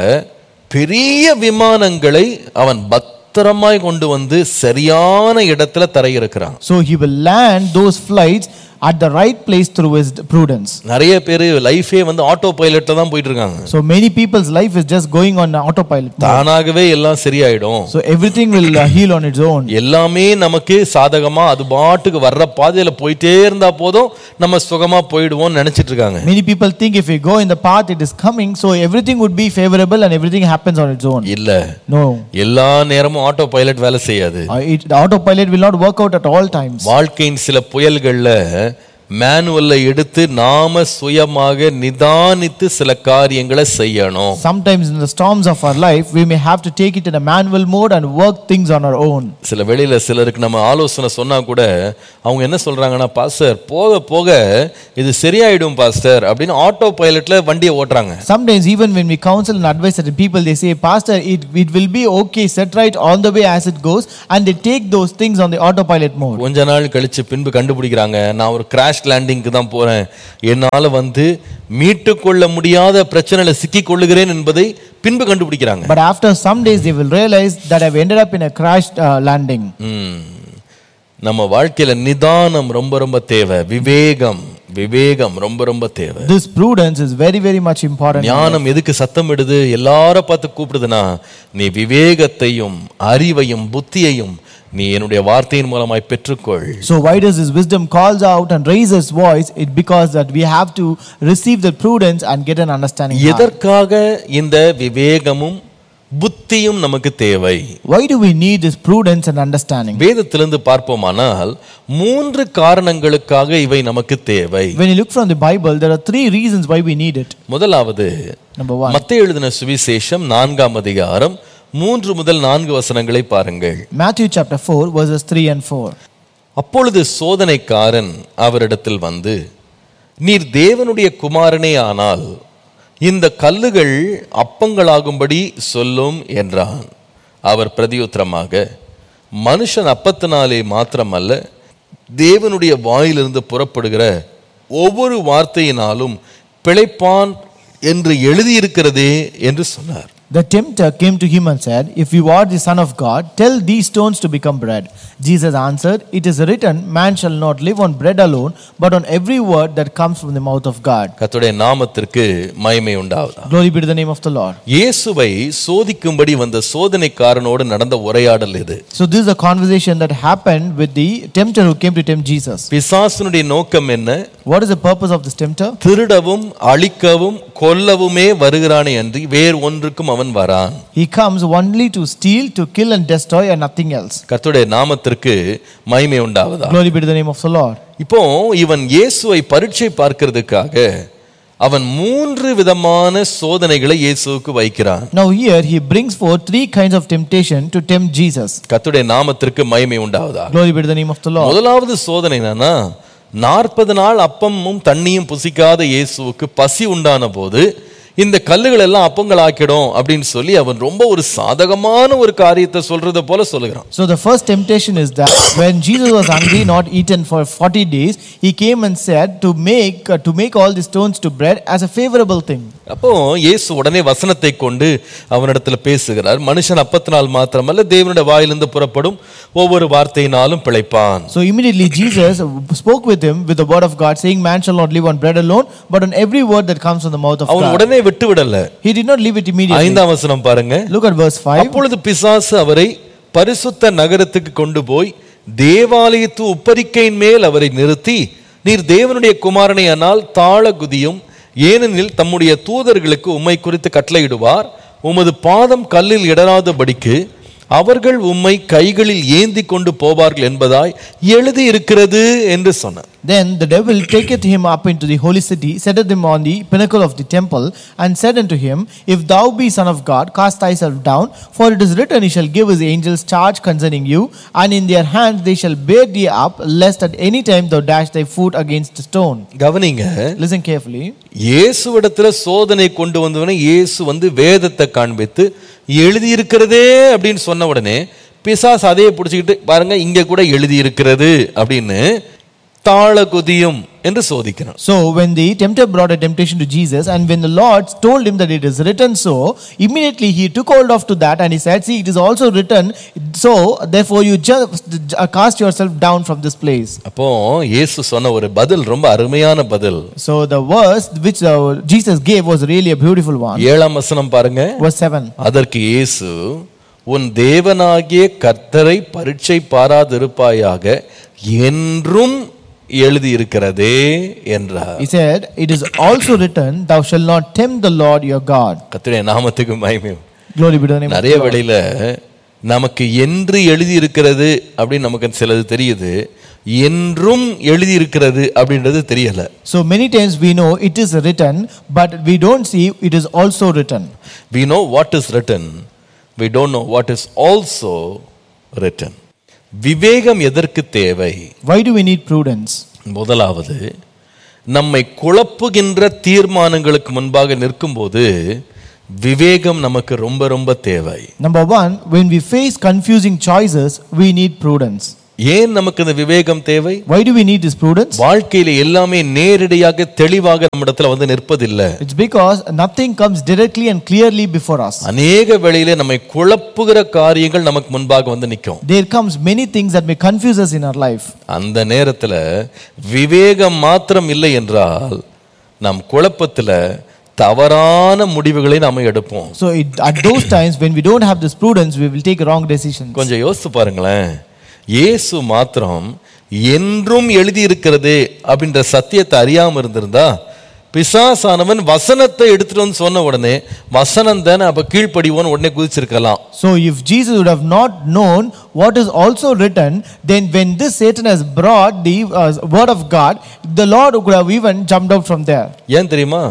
பெரிய விமானங்களை அவன் பத்திரமாய் கொண்டு வந்து சரியான இடத்துல தரையிறக்கிறான் so he will land those flights at the right place through his prudence. நிறைய பேர் லைஃபே வந்து ஆட்டோ பைலட்ல தான் போயிட்டு இருக்காங்க So many people's life is just going on autopilot. mode. தானாகவே எல்லாம் சரியாயிடும் So everything will uh, heal on its own. எல்லாமே நமக்கு சாதகமா அது பாட்டுக்கு வர்ற பாதையில போயிட்டே இருந்தா போதும் நம்ம சுகமா போயிடுவோம்னு நினைச்சிட்டு இருக்காங்க Many people think if we go in the path it is coming, so everything would be favorable and everything happens on its own. இல்ல No. எல்லா நேரமும் ஆட்டோ பைலட் வேலை செய்யாது Uh, it, the autopilot will not work out at all times. வாழ்க்கையின் சில புயல்கள்ல மேனுவல்ல எடுத்து நாம சுயமாக நிதானித்து சில காரியங்களை செய்யணும் Sometimes in the storms of our life, we may have to take it in a manual mode and work things on our own. சில வெளியில சிலருக்கு நம்ம ஆலோசனை சொன்னா கூட அவங்க என்ன சொல்றாங்கன்னா பாஸ்டர் போக போக இது சரியாயிடும் பாஸ்டர் அப்படின்னு ஆட்டோ பைலட்ல வண்டியை ஓட்டுறாங்க Sometimes even when we counsel and advise certain people, they say, Pastor, it, it will be okay, set right on the way as it goes, and they take those things on the autopilot mode. கொஞ்ச நாள் கழிச்சு பின்பு கண்டுபிடிக்கிறாங்க நான் ஒரு crash லேண்டிங்க்கு தான் போறேன் என்னால வந்து மீட்டு கொள்ள முடியாத பிரச்சனையில சிக்கி கொள்ளுகிறேன் என்பதை பின்பு கண்டுபிடிக்கிறாங்க But after some days, they will realize that I've ended up in a crashed uh, landing. ம். நம்ம வாழ்க்கையில நிதானம் ரொம்ப ரொம்ப தேவை விவேகம் விவேகம் ரொம்ப ரொம்ப தேவை This prudence is very, very much important. ஞானம் எதுக்கு சத்தமிடுது எல்லார பார்த்து கூப்பிடுதுன்னா நீ விவேகத்தையும் அறிவையும் புத்தியையும் நீ என்னுடைய வார்த்தையின் மூலமாய் பெற்றுக்கொள் So why does this wisdom calls out and raises its voice? It because that we have to receive the prudence and get an understanding. heart. எதற்காக இந்த விவேகமும் புத்தியும் நமக்கு தேவை Why do we need this prudence and understanding? வேதத்திலிருந்து பார்ப்போமானால் மூன்று காரணங்களுக்காக இவை நமக்கு தேவை When you look from the Bible, there are three reasons why we need it. முதலாவது Number one, மத்தேயு எழுதின சுவிசேஷம் நான்காம் அதிகாரம் மூன்று முதல் நான்கு வசனங்களை பாருங்கள் Matthew chapter 4, verses 3 and 4. அப்பொழுது சோதனைக்காரன் அவரிடத்தில் வந்து நீர் தேவனுடைய குமாரனே ஆனால் இந்த கல்லுகள் அப்பங்களாகும்படி சொல்லும் என்றான் அவர் பிரதியுத்தரமாக மனுஷன் அப்பத்தினாலே மாத்திரமல்ல தேவனுடைய வாயிலிருந்து புறப்படுகிற ஒவ்வொரு வார்த்தையினாலும் பிழைப்பான் என்று எழுதியிருக்கிறதே என்று சொன்னார் The tempter came to him and said, If you are the Son of God, tell these stones to become bread. Jesus answered, It is written, Man shall not live on bread alone, but on every word that comes from the mouth of God. கர்த்தருடைய நாமத்திற்கு மகிமை உண்டாவதா Glory be to the name of the Lord. இயேசுவை சோதிக்கும்படி வந்த சோதனைக்காரனோடு நடந்த உரையாடல் இது So, this is a conversation that happened with the tempter who came to tempt Jesus. பிசாசனுடைய நோக்கம் என்ன What is the purpose of this tempter? திருடவும் அழிக்கவும் கொல்லவுமே வருகிறானே அன்றி வேறு ஒன்றுக்கும் அவன் வரான் He comes only to steal, to kill, and destroy, and nothing else. கர்த்தருடைய நாமத்திற்கு மகிமை உண்டாவதா Glory be to the name of the Lord. இப்போ இவன் இயேசுவை பரீட்சை பார்க்கிறதுக்காக அவன் மூன்று விதமான சோதனைகளை இயேசுவுக்கு வைக்கிறான் Now, here he brings forth three kinds of temptation to tempt Jesus. கர்த்தருடைய நாமத்திற்கு மகிமை உண்டாவதா Glory be to the name of the Lord. முதலாவது சோதனை என்னன்னா நாற்பது நாள் அப்பமும் தண்ணியும் புசிக்காத இயேசுவுக்கு பசி உண்டான போது இந்த கல்லுகள் எல்லாம் அப்பங்கள் ஆக்கிடும் அப்படின்னு சொல்லி அவன் ரொம்ப ஒரு சாதகமான ஒரு காரியத்தை சொல்றத போல சொல்லுகிறான் So the first temptation is that when Jesus was hungry, not eaten for 40 days, he came and said to make uh, to make all the stones to bread as a favorable thing. அப்போ இயேசு உடனே வசனத்தை கொண்டு அவனிடத்துல பேசுகிறார் மனுஷன் அப்பத்தினால் மாத்திரமல்ல தேவனுடைய வாயிலிருந்து புறப்படும் ஒவ்வொரு வார்த்தையினாலும் பிழைப்பான் So immediately Jesus spoke with him with the word of God, saying, "Man shall not live on bread alone, but on every word that comes from the mouth of அவன் God." உடனே விட்டு விடல He did not leave it immediately. ஐந்தாம் வசனம் பாருங்க Look at verse 5. அப்பொழுது பிசாசு அவரை பரிசுத்த நகரத்துக்கு கொண்டு போய் தேவாலயத்து உப்பரிக்கையின் மேல் அவரை நிறுத்தி நீர் தேவனுடைய குமாரனை ஆனால் தாழ குதியும் ஏனெனில் தம்முடைய தூதர்களுக்கு உம்மை குறித்து கட்டளையிடுவார் உமது பாதம் கல்லில் இடராதபடிக்கு அவர்கள் உம்மை கைகளில் ஏந்தி கொண்டு போவார்கள் என்பதாய் எழுதி இருக்கிறது என்று சொன்னார் Then the devil taketh him up into the holy city, setteth him on the pinnacle of the temple, and said unto him, If thou be Son of God, cast thyself down, for it is written, He shall give his angels charge concerning you, and in their hands they shall bear thee up, lest at any time thou dash thy foot against a stone. கவனிங்க Listen carefully. இயேசுவிடத்துல சோதனை கொண்டு வந்தவனை இயேசு வந்து வேதத்தை காண்பித்து எழுதியிருக்கிறதே அப்படின்னு சொன்ன உடனே பிசாஸ் அதையே பிடிச்சிக்கிட்டு பாருங்க இங்க கூட எழுதியிருக்கிறது அப்படின்னு தாழ குதியும் என்று சோதிக்கிறான் So, when the tempter brought a temptation to Jesus, and when the Lord told him that it is written so, immediately he took hold of to that and he said, See, it is also written, so therefore you just uh, cast yourself down from this place. அப்போ இயேசு சொன்ன ஒரு பதில் ரொம்ப அருமையான பதில் So the verse which uh, Jesus gave was really a beautiful one. ஏழாம் வசனம் பாருங்க Verse 7. அதற்கு இயேசு உன் தேவனாகிய கர்த்தரை பரீட்சை பாராதிருப்பாயாக என்றும் எழுதியிருக்கிறதே என்றார் He said, It is also written, Thou shalt not tempt the Lord your God. கர்த்தருடைய நாமத்துக்கு மகிமை Glory be to the name of நிறைய the Lord. வேளையில நமக்கு என்று எழுதி இருக்கிறது அப்படின்னு நமக்கு சிலது தெரியுது என்றும் எழுதி இருக்கிறது அப்படின்றது தெரியல So many times we know it is written, but we don't see it is also written. we know what is written we don't know what is also written விவேகம் எதற்கு தேவை Why do we need prudence? முதலாவது நம்மை குழப்புகின்ற தீர்மானங்களுக்கு முன்பாக நிற்கும்போது விவேகம் நமக்கு ரொம்ப ரொம்ப தேவை Number one, when we face confusing choices, we need prudence. ஏன் நமக்கு இந்த விவேகம் தேவை Why do we need this prudence? வாழ்க்கையில எல்லாமே நேரடியாக தெளிவாக நம்மிடத்துல வந்து நிற்பதில்லை It's because nothing comes directly and clearly before us. அநேக வேளையிலே நம்மை குழப்புகிற காரியங்கள் நமக்கு முன்பாக வந்து நிற்கும் There comes many things that may confuse us in our life. அந்த நேரத்துல விவேகம் மாத்திரம் இல்லை என்றால் நம் குழப்பத்துல தவறான முடிவுகளை நாம எடுப்போம் So it, at those times when we don't have this prudence, we will take wrong decisions. கொஞ்சம் யோசித்து பாருங்களேன் இயேசு மாத்திரம் என்றும் எழுதியிருக்கிறது அப்படின்ற சத்தியத்தை அறியாம இருந்திருந்தா பிசாசானவன் வசனத்தை எடுத்துட்டு வந்து சொன்ன உடனே வசனம் தானே அப்ப கீழ்ப்படிவோன்னு உடனே குதிச்சிருக்கலாம் So if Jesus would have not known what is also written, then when this Satan has brought the uh, word of God, the Lord could have even jumped out from there. ஏன் தெரியுமா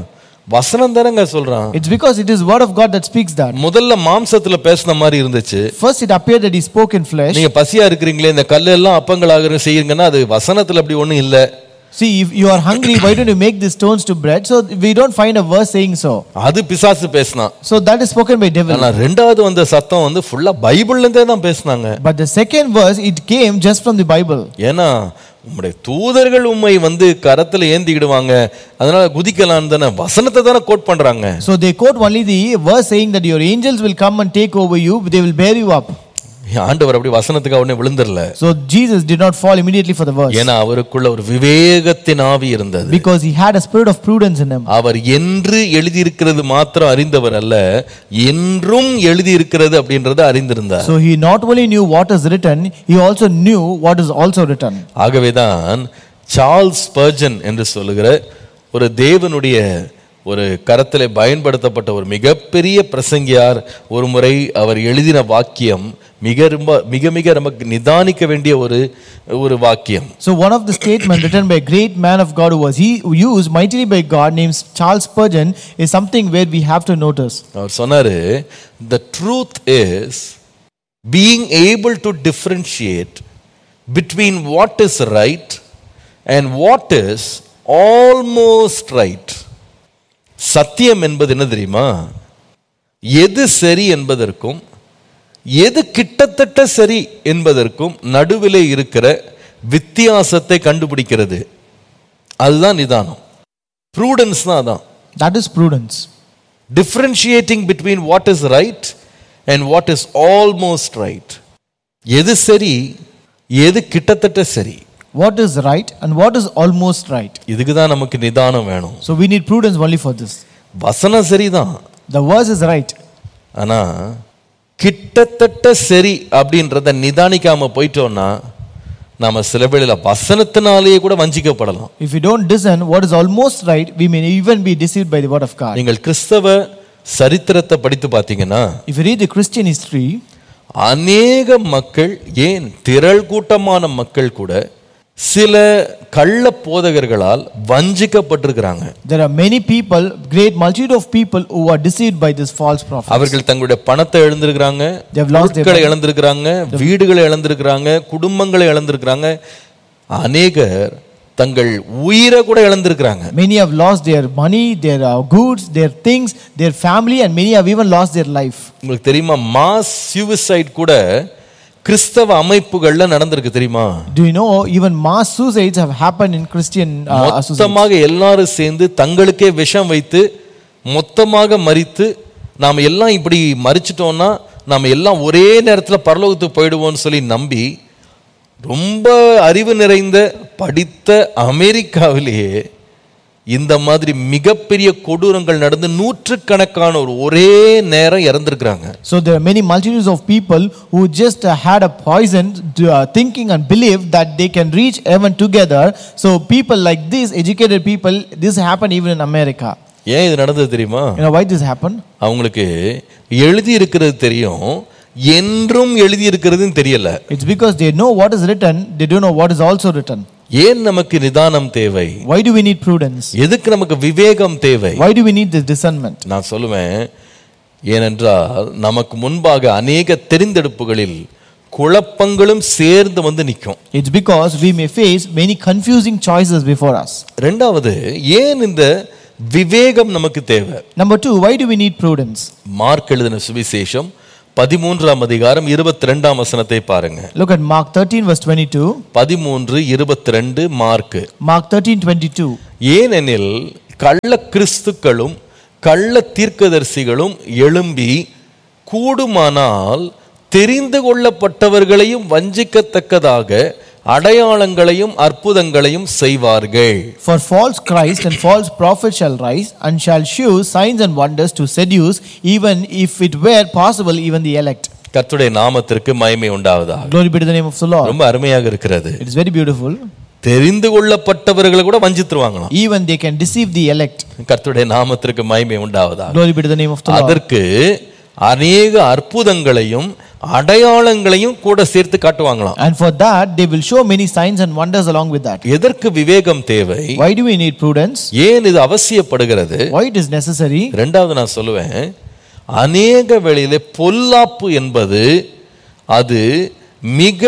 வசனம் தானங்க சொல்றான் It's because it is word of God that speaks that. முதல்ல மாம்சத்துல பேசின மாதிரி இருந்துச்சு First, it appeared that he spoke in flesh. நீங்க பசியா இருக்கிறீங்களே இந்த கல்லு எல்லாம் அப்பங்களாக செய்யுங்கன்னா அது வசனத்துல அப்படி ஒண்ணும் இல்ல See, if you are hungry, why don't you make these stones to bread? So we don't find a verse saying so. அது பிசாசு பேசினான் So that is spoken by devil. ஆனா ரெண்டாவது வந்த சத்தம் வந்து ஃபுல்லா பைபிள்ல இருந்தே தான் பேசினாங்க But the second verse, it came just from the Bible. ஏன்னா உம்முடைய தூதர்கள் உண்மை வந்து கரத்துல ஏந்திக்கிடுவாங்க அதனால குதிக்கலாம்னு தானே வசனத்தை தானே கோட் பண்றாங்க So they quote only the verse saying that your angels will come and take over you, they will bear you up. ஆண்டவர் அப்படி வசனத்துக்கு உடனே விழுந்துடல So Jesus did not fall immediately for the verse ஏன்னா அவருக்குள்ள ஒரு விவேகத்தின் ஆவி இருந்தது because he had a spirit of prudence in him. அவர் என்று எழுதியிருக்கிறது மாத்திரம் அறிந்தவர் அல்ல என்றும் எழுதியிருக்கிறது அப்படின்றத அறிந்திருந்தார் So he not only knew what is written, he also knew what is also written. ஆகவேதான் சார்ல்ஸ் பர்ஜன் என்று சொல்லுகிற ஒரு தேவனுடைய ஒரு கரத்திலே பயன்படுத்தப்பட்ட ஒரு மிகப்பெரிய பிரசங்கியார் ஒரு முறை அவர் எழுதின வாக்கியம் மிக ரொம்ப மிக மிக நமக்கு நிதானிக்க வேண்டிய ஒரு ஒரு வாக்கியம் So one of the statement written by a great man of God who was he who used mightily by God named Charles Spurgeon is something where we have to notice. அவர் சொன்னாரு the truth is being able to differentiate between what is right and what is almost right சத்தியம் என்பது என்ன தெரியுமா எது சரி என்பதற்கும் எது கிட்டத்தட்ட சரி என்பதற்கும் நடுவிலே இருக்கிற வித்தியாசத்தை கண்டுபிடிக்கிறது அதுதான் நிதானம் ப்ரூடன்ஸ் தான் அதான் That is prudence. differentiating between what is right and what is almost right எது சரி எது கிட்டத்தட்ட சரி What is right and what is almost right. இதுக்கு தான் நமக்கு நிதானம் வேணும் So we need prudence only for this. வசனம் சரிதான் The verse is right. ஆனா கிட்டத்தட்ட சரி அப்படின்றத நிதானிக்காம போயிட்டோம்னா நாம சில வேளையில வசனத்தினாலேயே கூட வஞ்சிக்கப்படலாம் If we don't discern what is almost right, we may even be deceived by the word of God. நீங்கள் கிறிஸ்தவ சரித்திரத்தை படித்து பார்த்தீங்கன்னா If you read the Christian history, அநேக மக்கள் ஏன் திரள் கூட்டமான மக்கள் கூட சில கள்ள போதகர்களால் வஞ்சிக்கப்பட்டிருக்கிறாங்க there are many people, great multitude of people who are deceived by this false prophet. அவர்கள் தங்களுடைய பணத்தை இழந்திருக்கிறாங்க They have lost their பொருட்களை இழந்திருக்கிறாங்க வீடுகளை இழந்திருக்கிறாங்க குடும்பங்களை இழந்திருக்கிறாங்க அநேகர் தங்கள் உயிரை கூட இழந்திருக்கிறாங்க Many have lost their money, their uh, goods, their things, their family, and many have even lost their life. உங்களுக்கு தெரியுமா மாஸ் சூசைட் கூட கிறிஸ்தவ அமைப்புகள்ல நடந்திருக்கு தெரியுமா Do you know even mass suicides have happened in Christian uh, associations? மொத்தமாக எல்லாரும் சேர்ந்து தங்களுக்கே விஷம் வைத்து மொத்தமாக மறித்து நாம் எல்லாம் இப்படி மறிச்சிட்டோம்னா நாம் எல்லாம் ஒரே நேரத்தில் பரலோகத்துக்கு போயிடுவோம்னு சொல்லி நம்பி ரொம்ப அறிவு நிறைந்த படித்த அமெரிக்காவிலேயே இந்த மாதிரி மிகப்பெரிய கொடூரங்கள் நடந்து நூற்றுக்கணக்கானோர் ஒரே நேரம் இறந்திருக்கிறாங்க So there are many multitudes of people who just uh, had a poison, uh, thinking and believed that they can reach heaven together. So people like these educated people, this happened even in America. ஏன் இது நடந்தது தெரியுமா You know why this happened? அவங்களுக்கு எழுதி இருக்கிறது தெரியும் என்றும் எழுதி இருக்கிறதுன்னு தெரியல It's because they know what is written, they don't know what is also written. ஏன் நமக்கு நிதானம் தேவை Why do we need prudence? எதுக்கு நமக்கு விவேகம் தேவை Why do we need this discernment? நான் சொல்லுவேன் ஏனென்றால் நமக்கு முன்பாக அநேக தெரிந்தெடுப்புகளில் குழப்பங்களும் சேர்ந்து வந்து நிற்கும் It's because we may face many confusing choices before us. ரெண்டாவது ஏன் இந்த விவேகம் நமக்கு தேவை Number two, why do we need prudence? Mark எழுதின சுவிசேஷம் பதிமூன்றாம் அதிகாரம் இருபத்தி ரெண்டாம் வசனத்தை பாருங்க Look at Mark 13, verse 22. பதிமூன்று இருபத்தி ரெண்டு மார்க்கு Mark 13, 22. ஏனெனில் கள்ள கிறிஸ்துக்களும் கள்ள தீர்க்கதரிசிகளும் எழும்பி கூடுமானால் தெரிந்து கொள்ளப்பட்டவர்களையும் வஞ்சிக்கத்தக்கதாக அடையாளங்களையும் அற்புதங்களையும் செய்வார்கள் For false Christ and false prophets shall rise, and shall shew signs and wonders to seduce, even if it were possible, even the elect. கர்த்தருடைய நாமத்திற்கு மகிமை உண்டாவதாக Glory be to the name of the Lord. ரொம்ப அருமையாக இருக்கிறது It is very beautiful. தெரிந்து கொள்ளப்பட்டவர்களை கூட வஞ்சித்துருவாங்களாம் Even they can deceive the elect. கர்த்தருடைய நாமத்திற்கு மகிமை உண்டாவதாக Glory be to the name of the Lord. அதற்கு அநேக அற்புதங்களையும் அடையாளங்களையும் கூட சேர்த்து காட்டுவாங்களாம் And for that, they will show many signs and wonders along with that. எதற்கு விவேகம் தேவை Why do we need prudence? ஏன் இது அவசியப்படுகிறது Why it is necessary? ரெண்டாவது நான் சொல்லுவேன் அநேக வேளையிலே பொல்லாப்பு என்பது அது மிக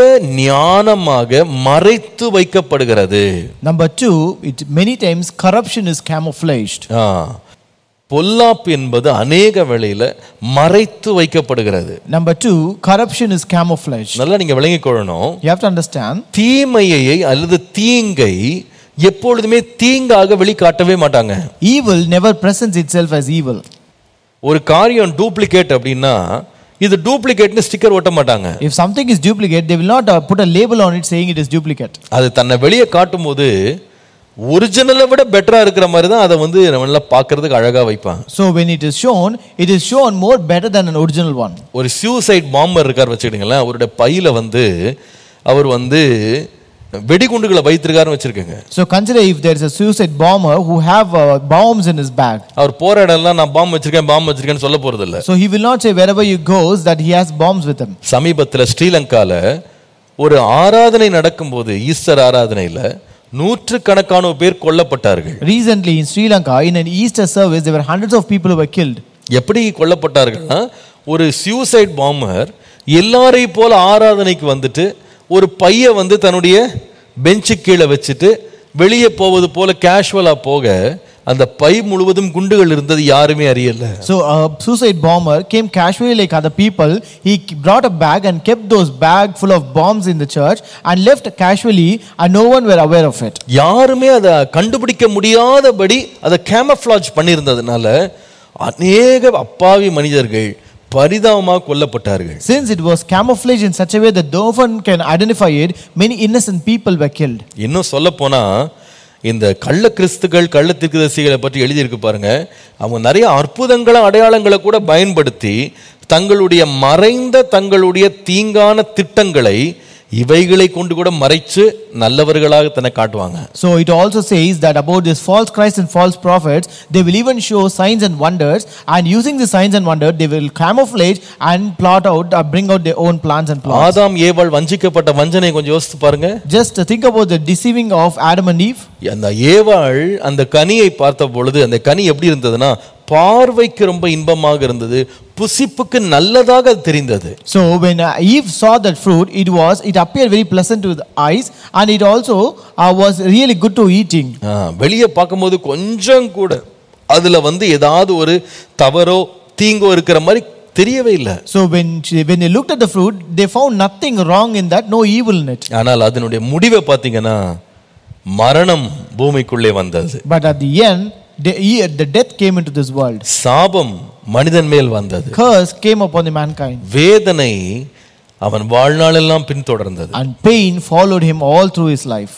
ஞானமாக மறைத்து வைக்கப்படுகிறது Number two, it many times corruption is camouflaged. ஆ, பொல்லாப்பு என்பது அநேக வேளையில மறைத்து வைக்கப்படுகிறது Number two, corruption is camouflaged. நல்லா நீங்க விளங்கிக் கொள்ளணும் You have to understand. தீமையை அல்லது தீங்கை எப்பொழுதுமே தீங்காக வெளிக்காட்டவே மாட்டாங்க Evil never presents itself as evil. ஒரு காரியம் டூப்ளிகேட் அப்படின்னா இது டூப்ளிகேட்னு ஸ்டிக்கர் ஒட்ட மாட்டாங்க If something is duplicate, they will not uh, put a label on it saying it is duplicate. அது தன்னை வெளியே காட்டும் போது ஒரிஜினலை விட பெட்டரா இருக்கிற மாதிரி தான் அதை வந்து நல்லா பார்க்கறதுக்கு அழகா வைப்பாங்க So when it is shown, it is shown more better than an original one. ஒரு சூசைட் பாம்பர் இருக்கார் வச்சுக்கிடுங்களேன் அவருடைய பையில வந்து அவர் வந்து வெடிகுண்டுகளை வைத்திருக்காருன்னு வச்சிருக்கேங்க So consider if there is a suicide bomber who have uh, bombs in his bag. அவர் போற இடம்லாம் நான் பாம்பு வச்சிருக்கேன் பாம்பு வச்சிருக்கேன்னு சொல்ல போறது இல்ல So he will not say wherever he goes that he has bombs with him. சமீபத்தில் ஸ்ரீலங்கால ஒரு ஆராதனை நடக்கும்போது ஈஸ்டர் ஆராதனையில நூற்றுக்கணக்கான பேர் கொல்லப்பட்டார்கள் Recently in Sri Lanka, in an Easter service, there were hundreds of people who were killed. எப்படி கொல்லப்பட்டார்கள்னா ஒரு சியூசைட் பாம்பர் எல்லாரையும் போல ஆராதனைக்கு வந்துட்டு ஒரு பைய வந்து தன்னுடைய பெஞ்சு கீழே வச்சுட்டு வெளியே போவது போல கேஷுவலா போக அந்த பை முழுவதும் குண்டுகள் இருந்தது யாருமே அறியல So a suicide bomber came casually like other people. He brought a bag and kept those bag full of bombs in the church and left casually and no one were aware of it. யாருமே அதை கண்டுபிடிக்க முடியாதபடி அதை camouflage பண்ணியிருந்ததுனால அநேக அப்பாவி மனிதர்கள் பரிதாபமாக கொல்லப்பட்டார்கள் Since it was camouflaged in such a way that no one can identify it, many innocent people were killed. இன்னும் சொல்ல போனா இந்த கள்ள கிறிஸ்துகள் கள்ள தீர்க்கதரிசிகளை பற்றி எழுதியிருக்கு பாருங்க அவங்க நிறைய அற்புதங்களை அடையாளங்களை கூட பயன்படுத்தி தங்களுடைய மறைந்த தங்களுடைய தீங்கான திட்டங்களை இவைகளை கொண்டு கூட மறைச்சு நல்லவர்களாக தன்னை காட்டுவாங்க So it also says that about this false Christ and false prophets, they will even show signs and wonders, and using the signs and wonders, they will camouflage and plot out, uh, bring out their own plans and plots. ஆதாம் ஏவாள் வஞ்சிக்கப்பட்ட வஞ்சனை கொஞ்சம் யோசித்து பாருங்க Just think about the deceiving of Adam and Eve. அந்த ஏவாள் அந்த கனியை பார்த்த பொழுது அந்த கனி எப்படி இருந்ததுன்னா பார்வைக்கு ரொம்ப இன்பமாக இருந்தது புசிப்புக்கு நல்லதாக அது தெரிந்தது So when uh, Eve saw that fruit, it was it appeared very pleasant to the eyes, and it also uh, was really good to eating. ஆ, வெளியே பார்க்கும்போது கொஞ்சம் கூட அதுல வந்து ஏதாவது ஒரு தவறோ தீங்கோ இருக்கிற மாதிரி தெரியவே இல்லை So when she, when they looked at the fruit, they found nothing wrong in that, no evil in it. ஆனால் அதனுடைய முடிவை பார்த்தீங்கன்னா மரணம் பூமிக்குள்ளே வந்தது But at the end, the, the death came into this world. சாபம் மனிதன் மேல் வந்தது Curse came upon the mankind, வேதனை அவன் வாழ்நாளெல்லாம் பின்தொடர்ந்தது and pain followed him all through his life.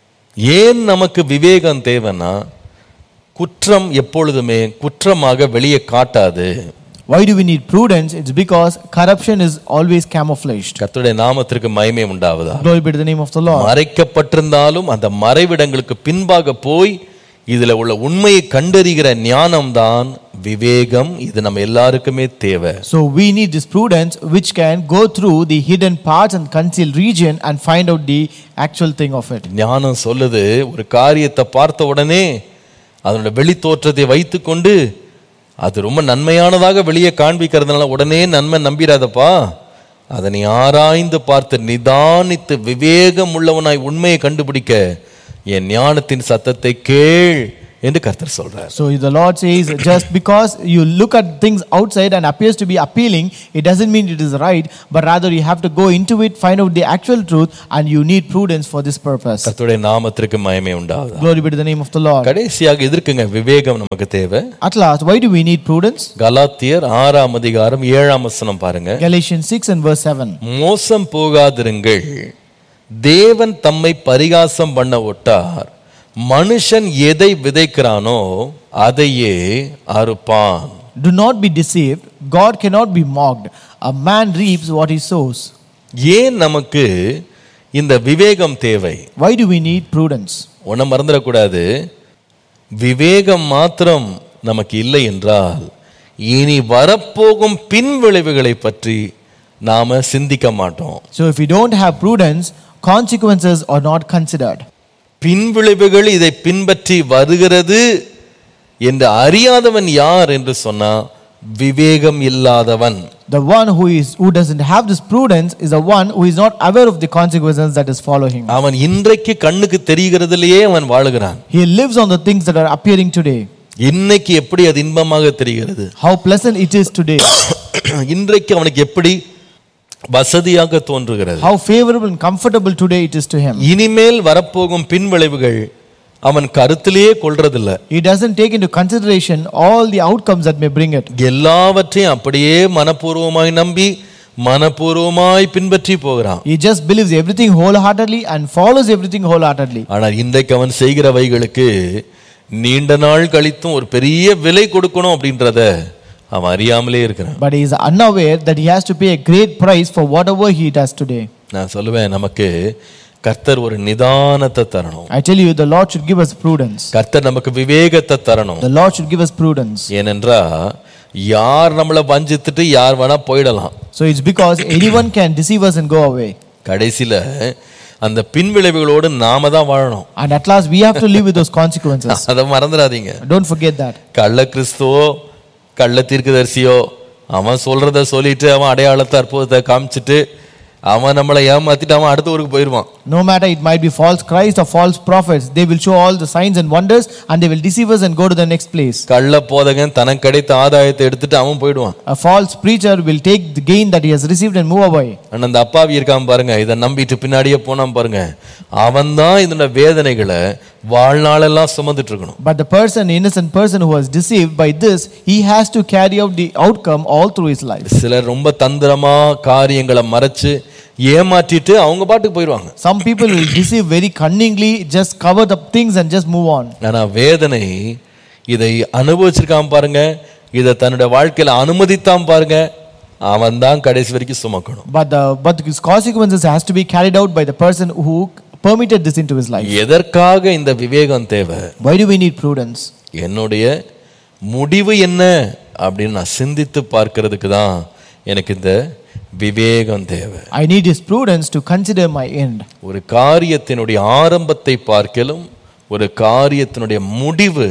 ஏன் நமக்கு விவேகம் தேவைன்னா குற்றம் எப்பொழுதுமே குற்றமாக வெளியே காட்டாது Why do we need prudence? It's because corruption is always camouflaged. கர்த்தருடைய நாமத்திற்கு மகிமை உண்டாவதா Glory be to the name of the Lord. மறைக்கப்பட்டிருந்தாலும் அந்த மறைவிடங்களுக்கு பின்பாக போய் இதுல உள்ள உண்மையை கண்டறிகிற ஞானம்தான் விவேகம் இது நம்ம எல்லாருக்குமே தேவை So we need this prudence which can go through the hidden parts and concealed region and find out the actual thing of it. ஞானம் சொல்லுது ஒரு காரியத்தை பார்த்த உடனே அதனோட வெளி தோற்றத்தை வைத்துக்கொண்டு அது ரொம்ப நன்மையானதாக வெளியே காண்பிக்கிறதுனால உடனே நன்மை நம்பிராதப்பா அதை நீ ஆராய்ந்து பார்த்து நிதானித்து விவேகம் உள்ளவனாய் உண்மையை கண்டுபிடிக்க என் ஞானத்தின் சத்தத்தை கேள் என்று கர்த்தர் சொல்றார் So the Lord says, just because you look at things outside and appears to be appealing, it doesn't mean it is right, but rather you have to go into it, find out the actual truth, and you need prudence for this purpose. கர்த்தருடைய நாமத்திற்கு மயமே உண்டாகுதா Glory be to the name of the Lord. கடைசியாக எதற்குங்க விவேகம் நமக்கு தேவை At last, why do we need prudence? கலாத்தியர் ஆறாம் அதிகாரம் ஏழாம் வசனம் பாருங்க Galatians 6 and verse 7. மோசம் போகாதிருங்கள் தேவன் தம்மை பரிகாசம் பண்ண ஒட்டார் மனுஷன் எதை விதைக்கிறானோ அதையே அறுப்பான் Do not be deceived. God cannot be mocked. A man reaps what he sows. ஏன் நமக்கு இந்த விவேகம் தேவை Why do we need prudence? ஒன்றை மறந்துடக்கூடாது விவேகம் மாத்திரம் நமக்கு இல்லை என்றால் இனி வரப்போகும் பின் விளைவுகளை பற்றி நாம சிந்திக்க மாட்டோம் So if we don't have prudence, consequences are not considered. பின்விளைவுகள் இதை பின்பற்றி வருகிறது என்று அறியாதவன் யார் என்று சொன்னா விவேகம் இல்லாதவன் The one who is who doesn't have this prudence is the one who is not aware of the consequences that is following. அவன் இன்றைக்கு கண்ணுக்கு தெரிகிறதிலேயே அவன் வாழுகிறான் He lives on the things that are appearing today. இன்னைக்கு எப்படி அது இன்பமாக தெரிகிறது How pleasant it is today. இன்றைக்கு அவனுக்கு எப்படி வசதியாக தோன்றுகிறது How favorable and comfortable today it is to him. இனிமேல் வரப்போகும் பின்விளைவுகள் அவன் கருத்திலேயே கொள்றதில்ல He doesn't take into consideration all the outcomes that may bring it. எல்லாவற்றையும் அப்படியே மனப்பூர்வமாய் நம்பி மனப்பூர்வமாய் பின்பற்றி போகிறான் He just believes everything wholeheartedly and follows everything wholeheartedly. ஆனால் இன்றைக்கு அவன் செய்கிறவைகளுக்கு நீண்ட நாள் கழித்தும் ஒரு பெரிய விலை கொடுக்கணும் அப்படின்றத அவன் அறியாமலே இருக்கிறான் But he is unaware that he has to pay a great price for whatever he does today. நான் சொல்லுவேன் நமக்கு கர்த்தர் ஒரு நிதானத்தை தரணும் I tell you, the Lord should give us prudence. கர்த்தர் நமக்கு விவேகத்தை தரணும் The Lord should give us prudence. ஏனென்றா யார் நம்மளை வஞ்சித்துட்டு யார் வேணா போயிடலாம் So it's because anyone can deceive us and go away. கடைசியில அந்த பின்விளைவுகளோடு நாம தான் வாழணும் And at last, we have to live with those consequences. அதை மறந்துடாதீங்க Don't forget that. கள்ள கிறிஸ்துவோ கள்ள தீர்க்கதரிசியோ அவன் சொல்றத சொல்லிட்டு அவன் அடையாளத்தை அற்புதத்தை காமிச்சிட்டு அவன் நம்மளை ஏமாத்திட்டு அவன் அடுத்த ஊருக்கு போயிடுவான் No matter it might be false Christ or false prophets, they will show all the signs and wonders and they will deceive us and go to the next place. கள்ள போதகன் தனக்கு கிடைத்த ஆதாயத்தை எடுத்துட்டு அவன் போயிடுவான் A false preacher will take the gain that he has received and move away. ஆனா அந்த அப்பாவி இருக்கான் பாருங்க இதை நம்பிட்டு பின்னாடியே போனான் பாருங்க அவன் தான் இதோட வேதனைகளை வாழ்நாளெல்லாம் சுமந்துட்டு இருக்கணும் But the person, innocent person who was deceived by this, he has to carry out the outcome all through his life. சிலர் ரொம்ப தந்திரமா காரியங்களை மறைச்சு ஏமாற்றிட்டு அவங்க பாட்டுக்கு போயிடுவாங்க Some people will deceive very cunningly, just cover the things and just move on. ஆனா வேதனை இதை அனுபவிச்சிருக்கான் பாருங்க இதை தன்னுடைய வாழ்க்கையில அனுமதித்தான் பாருங்க அவன் தான் கடைசி வரைக்கும் சுமக்கணும் But the but his consequences has to be carried out by the person who permitted this into his life. எதற்காக இந்த விவேகம் தேவை Why do we need prudence? என்னுடைய முடிவு என்ன அப்படின்னு நான் சிந்தித்து பார்க்கிறதுக்கு தான் எனக்கு இந்த விவேகம் தேவை I need his prudence to consider my end. ஒரு காரியத்தினுடைய ஆரம்பத்தை பார்க்கலும் ஒரு காரியத்தினுடைய முடிவு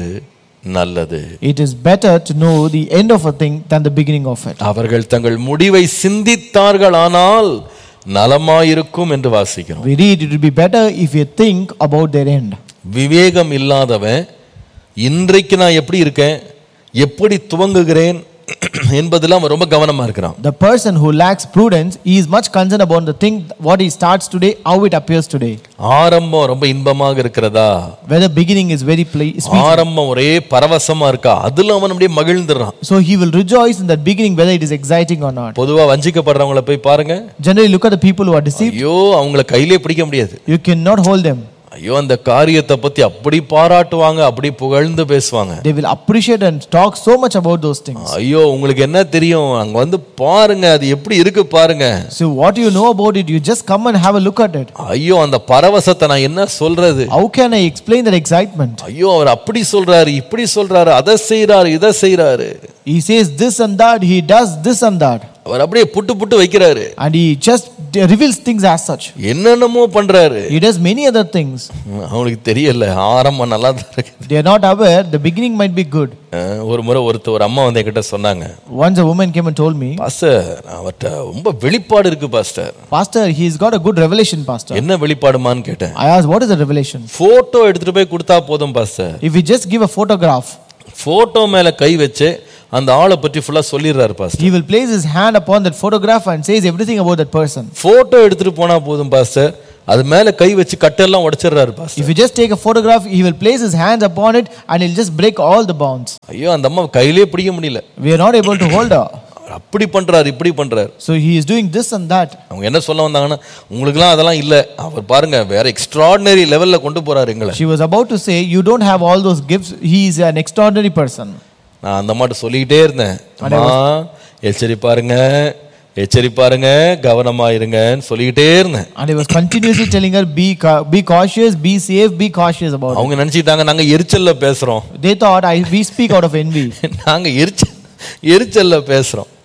நல்லது It is better to know the end of a thing than the beginning of it. அவர்கள் தங்கள் முடிவை சிந்தித்தார்கள் ஆனால் நலமாயிருக்கும் என்று வாசிக்கிறோம் We read it would be better if you think about their end. விவேகம் இல்லாதவன் இன்றைக்கு நான் எப்படி இருக்கேன் எப்படி துவங்குகிறேன் என்பதில் அவன் ரொம்ப கவனமா இருக்கிறான் The person who lacks prudence, he is much concerned about the thing, what he starts today, how it appears today. ஆரம்பம் ரொம்ப இன்பமாக இருக்கிறதா Whether beginning is very ple- sweet. ஆரம்பம் ஒரே பரவசமா இருக்கா அதுல அவன் அப்படியே மகிழ்ந்துடுறான் So he will rejoice in that beginning, whether it is exciting or not. பொதுவா வஞ்சிக்கப்படுறவங்கள போய் பாருங்க Generally, look at the people who are deceived. ஐயோ அவங்கள கையிலே பிடிக்க முடியாது You cannot hold them. ஐயோ அந்த காரியத்தை பத்தி அப்படி பாராட்டுவாங்க அப்படி புகழ்ந்து பேசுவாங்க They will appreciate and talk so much about those things. ஐயோ உங்களுக்கு என்ன தெரியும் அங்க வந்து பாருங்க அது எப்படி இருக்கு பாருங்க So, what you know about it, you just come and have a look at it. ஐயோ அந்த பரவசத்தை நான் என்ன சொல்றது How can I explain that excitement? ஐயோ அவர் அப்படி சொல்றாரு இப்படி சொல்றாரு அதை செய்றாரு இதை செய்றாரு He says this and that, he does this and that. அவர் அப்படியே புட்டு புட்டு வைக்கிறாரு And he just reveals things as such. என்னென்னமோ பண்றாரு He does many other things. ம், அவனுக்கு தெரியல ஆரம்பம் நல்லா தான் இருக்குது They are not aware, the beginning might be good. அஹ், ஒரு முறை ஒருத்தர் ஒரு அம்மா வந்து என்கிட்ட சொன்னாங்க Once a woman came and told me, pastor அவர்கிட்ட ரொம்ப வெளிப்பாடு இருக்கு pastor Pastor, he's got a good revelation, Pastor. என்ன வெளிப்பாடுமான்னு கேட்டேன் I asked, What is the revelation? Photo எடுத்துட்டு போய் கொடுத்தா போதும் pastor If we just give a photograph, photo மேல கை வச்சு அந்த ஆளை பற்றி ஃபுல்லா சொல்லிடுறாரு pastor he will place his hand upon that photograph and says everything about that person. Photo எடுத்துட்டு போனா போதும் பாஸ்டர் அது மேல கை வச்சு கட்டெல்லாம் உடைச்சிடுறாரு pastor If you just take a photograph, he will place his hands upon it and he'll just break all the bonds. ஐயோ அந்த அம்மா கையிலே பிடிக்க முடியல We are not able to hold her. அவர் அப்படி பண்றாரு இப்படி பண்றாரு So he is doing this and that. அவங்க என்ன சொல்ல வந்தாங்கன்னா உங்களுக்குலாம் அதெல்லாம் இல்ல அவர் பாருங்க வேற எக்ஸ்ட்ராடினரி லெவல்ல கொண்டு போறாரு எங்களை She was about to say, You don't have all those gifts. He is an extraordinary person. நான் அந்த மாட்டு சொல்லிக்கிட்டே இருந்தேன் அம்மா எச்சரிப்பாருங்க எச்சரிப்பாருங்க கவனமா இருங்கன்னு சொல்லிக்கிட்டே இருந்தேன் And I was continuously telling her, Be, ca- be cautious, be safe, be cautious about it. அவங்க நினைச்சிட்டாங்க நாங்க எரிச்சல்ல பேசுறோம் They thought I, we speak out of envy. நாங்க எரிச்சல் எரிச்சல்ல பேசுறோம்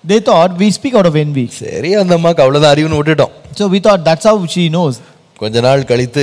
They thought we speak out of envy. சரி அந்த அம்மாக்கு அவ்வளவுதான் அறிவுன்னு விட்டுட்டோம் So we thought that's how she knows. கொஞ்ச நாள் கழித்து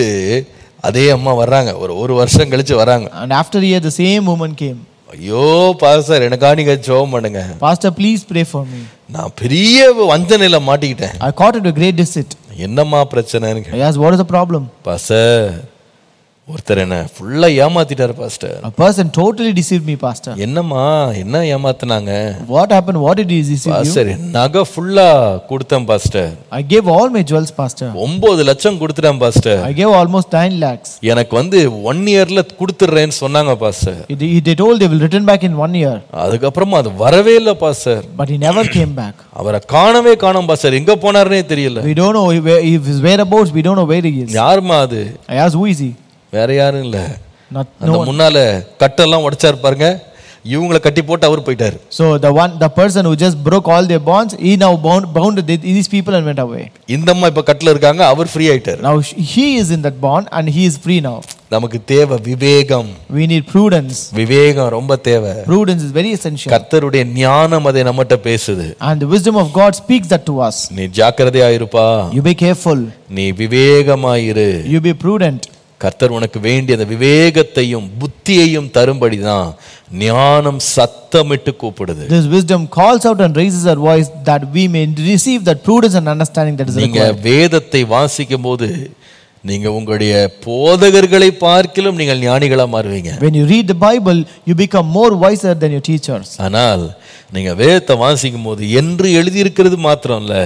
அதே அம்மா வர்றாங்க ஒரு ஒரு வருஷம் கழிச்சு வராங்க And after a year, the same woman came. ஐயோ பாஸ்டர் எனக்கா நீங்க ஜெபம் பண்ணுங்க Pastor, please pray for me. நான் பெரிய வஞ்சனையில மாட்டிக்கிட்டேன் I caught into a great deceit. என்னம்மா பிரச்சனைன்னு I asked, what is the problem? Pastor ஒருத்தர் என்ன ஃபுல்லா ஏமாத்திட்டாரு pastor A person totally deceived me, Pastor. என்னம்மா என்ன ஏமாத்துனாங்க What happened? What did he deceive you? Pastor நகை ஃபுல்லா கொடுத்தேன் pastor I gave all my jewels, Pastor. ஒன்பது லட்சம் கொடுத்துட்டேன் pastor I gave almost 9 lakhs. எனக்கு வந்து ஒன் இயர்ல கொடுத்துட்றேன்னு சொன்னாங்க pastor It- it- They told they will return back in one year. அதுக்கப்புறமா அது வரவே இல்லை pastor But he never came back. அவரை காணவே காணோம் பாஸ்டர் எங்க போனாருன்னே தெரியல We don't know where, if his whereabouts, we don't know where he is. யாரும்மா அது I asked, who is he? வேற யாரும் இல்ல Not, அந்த no one. முன்னால கட்டெல்லாம் உடைச்சாரு பாருங்க இவங்கள கட்டி போட்டு அவர் போயிட்டாரு So the one, the person who just broke all their bonds, he now bound, bounded th- these people and went away. இந்த அம்மா இப்ப கட்டில இருக்காங்க அவர் ஃப்ரீ ஆயிட்டாரு Now sh- he is in that bond and he is free now. நமக்கு தேவை விவேகம் We need prudence. விவேகம் ரொம்ப தேவை Prudence is very essential. கர்த்தருடைய ஞானம் அதை நம்மகிட்ட பேசுது And the wisdom of God speaks that to us. நீ ஜாக்கிரதையா இருப்பா You be careful. நீ விவேகமாயிரு You be prudent. கர்த்தர் உனக்கு வேண்டிய அந்த விவேகத்தையும் புத்தியையும் தரும்படிதான் ஞானம் சத்தமிட்டு கூப்பிடுது This wisdom calls out and raises our voice that we may receive that prudence and understanding that is நீங்க required. வேதத்தை வாசிக்கும் போது நீங்க உங்களுடைய போதகர்களை பார்க்கிலும் நீங்கள் ஞானிகளா மாறுவீங்க When you read the Bible, you become more wiser than your teachers. ஆனால் நீங்க வேதத்தை வாசிக்கும் போது என்று எழுதியிருக்கிறது மாத்திரம் இல்ல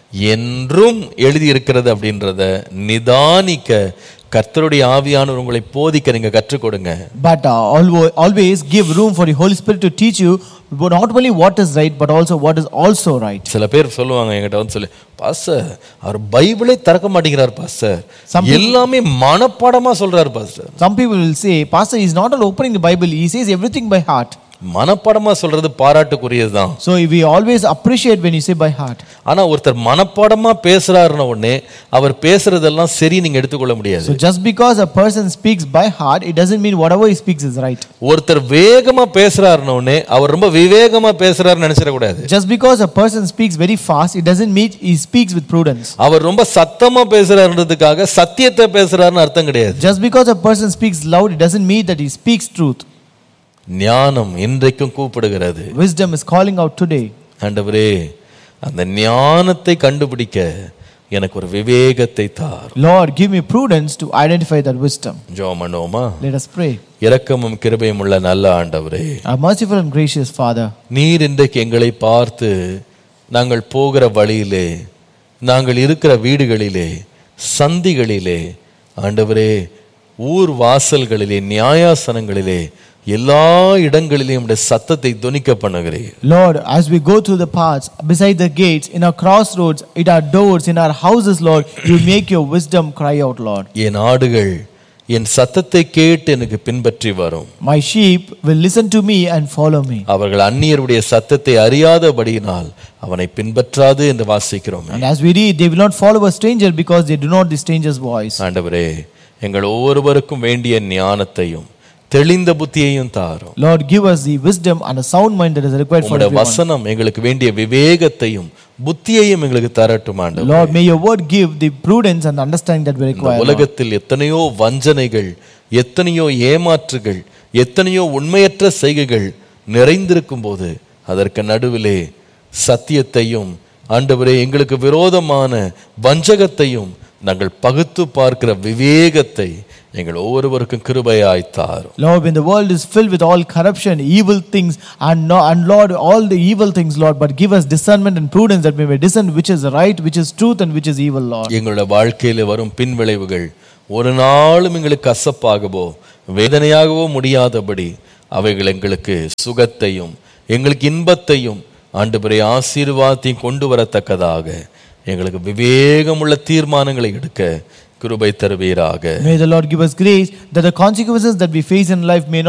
என்றும் எழுதியிருக்கிறது அப்படின்றத நிதானிக்க கர்த்தருடைய ஆவியானவர் உங்களை போதிக்க நீங்க கற்றுக் கொடுங்க But uh, alwa- always give room for the Holy Spirit to teach you but not only what is right, but also what is also right. சில பேர் சொல்லுவாங்க என்கிட்ட வந்து சொல்லி பாஸ்டர் அவர் பைபிளே திறக்க மாட்டேங்கிறார் பாஸ்டர் Some people- எல்லாமே மனப்பாடமா சொல்றாரு pastor Some people will say, Pastor, he's not only opening the Bible, he says everything by heart. மனப்பாடமா சொல்றது பாராட்டுக்குரியதுதான் So we always appreciate when you say by heart. ஆனா ஒருத்தர் மனப்பாடமா பேசுறாருன்ன உடனே அவர் பேசுறதெல்லாம் சரி நீங்க எடுத்துக்கொள்ள முடியாது So just because a person speaks by heart, it doesn't mean whatever he speaks is right. ஒருத்தர் வேகமா பேசுறாருன்ன உடனே அவர் ரொம்ப விவேகமா பேசுறாருன்னு நினைச்சிடக்கூடாது Just because a person speaks very fast, it doesn't mean he speaks with prudence. அவர் ரொம்ப சத்தமா பேசுறாருன்றதுக்காக சத்தியத்தை பேசுறாருன்னு அர்த்தம் கிடையாது Just because a person speaks loud, it doesn't mean that he speaks truth. ஞானம் இன்றைக்கும் கூப்பிடுகிறது Wisdom is calling out today. ஆண்டவரே அந்த ஞானத்தை கண்டுபிடிக்க எனக்கு ஒரு விவேகத்தை தார் Lord, give me prudence to identify that wisdom. ஜோம் பண்ணுவோமா Let us pray. இரக்கமும் கிருபையும் உள்ள நல்ல ஆண்டவரே Our merciful and gracious Father, நீர் இன்றைக்கு எங்களை பார்த்து நாங்கள் போகிற வழியிலே நாங்கள் இருக்கிற வீடுகளிலே சந்திகளிலே ஆண்டவரே ஊர் வாசல்களிலே நியாயாசனங்களிலே எல்லா இடங்களிலேயும் உடைய சத்தத்தை துணிக்க பண்ணுகிறீர் Lord, as we go through the paths, beside the gates, in our crossroads, in our doors, in our houses, Lord, you make your wisdom cry out, Lord. என் ஆடுகள் என் சத்தத்தை கேட்டு எனக்கு பின்பற்றி வரும் My sheep will listen to me and follow me. அவர்கள் அந்நியருடைய சத்தத்தை அறியாதபடியினால் அவனை பின்பற்றாது என்று வாசிக்கிறோம் And as we read, they will not follow a stranger because they do not the stranger's voice. ஆண்டவரே எங்கள் ஒவ்வொருவருக்கும் வேண்டிய ஞானத்தையும் தெளிந்த புத்தியையும் தாரும் Lord, give us the wisdom and a sound mind that is required for உம்முடைய everyone. வசனம் எங்களுக்கு வேண்டிய விவேகத்தையும் புத்தியையும் எங்களுக்கு தரட்டும் ஆண்டவர் Lord, may your word give the prudence and understanding that we இந்த require. Lord. உலகத்தில் எத்தனையோ வஞ்சனைகள் எத்தனையோ ஏமாற்றுகள் எத்தனையோ உண்மையற்ற செய்கைகள் நிறைந்திருக்கும் போது அதற்கு நடுவிலே சத்தியத்தையும் ஆண்டவரே எங்களுக்கு விரோதமான வஞ்சகத்தையும் நாங்கள் பகுத்து பார்க்கிற விவேகத்தை எங்கள் ஒவ்வொருவருக்கும் கிருபையாய் தாரும் Lord, when the world is filled with all corruption, evil things, and, no, and Lord, all the evil things, Lord, but give us discernment and prudence that we may discern which is right, which is truth, and which is evil, Lord. எங்களுடைய வாழ்க்கையில் வரும் பின்விளைவுகள் ஒரு நாளும் எங்களுக்கு கசப்பாகவோ வேதனையாகவோ முடியாதபடி அவைகள் எங்களுக்கு சுகத்தையும் எங்களுக்கு இன்பத்தையும் ஆண்டுபுரை ஆசீர்வாதத்தையும் கொண்டு வரத்தக்கதாக எங்களுக்கு விவேகமுள்ள தீர்மானங்களை எடுக்க கிருபை தருவீராக May the Lord give us grace that the consequences that we face in life may not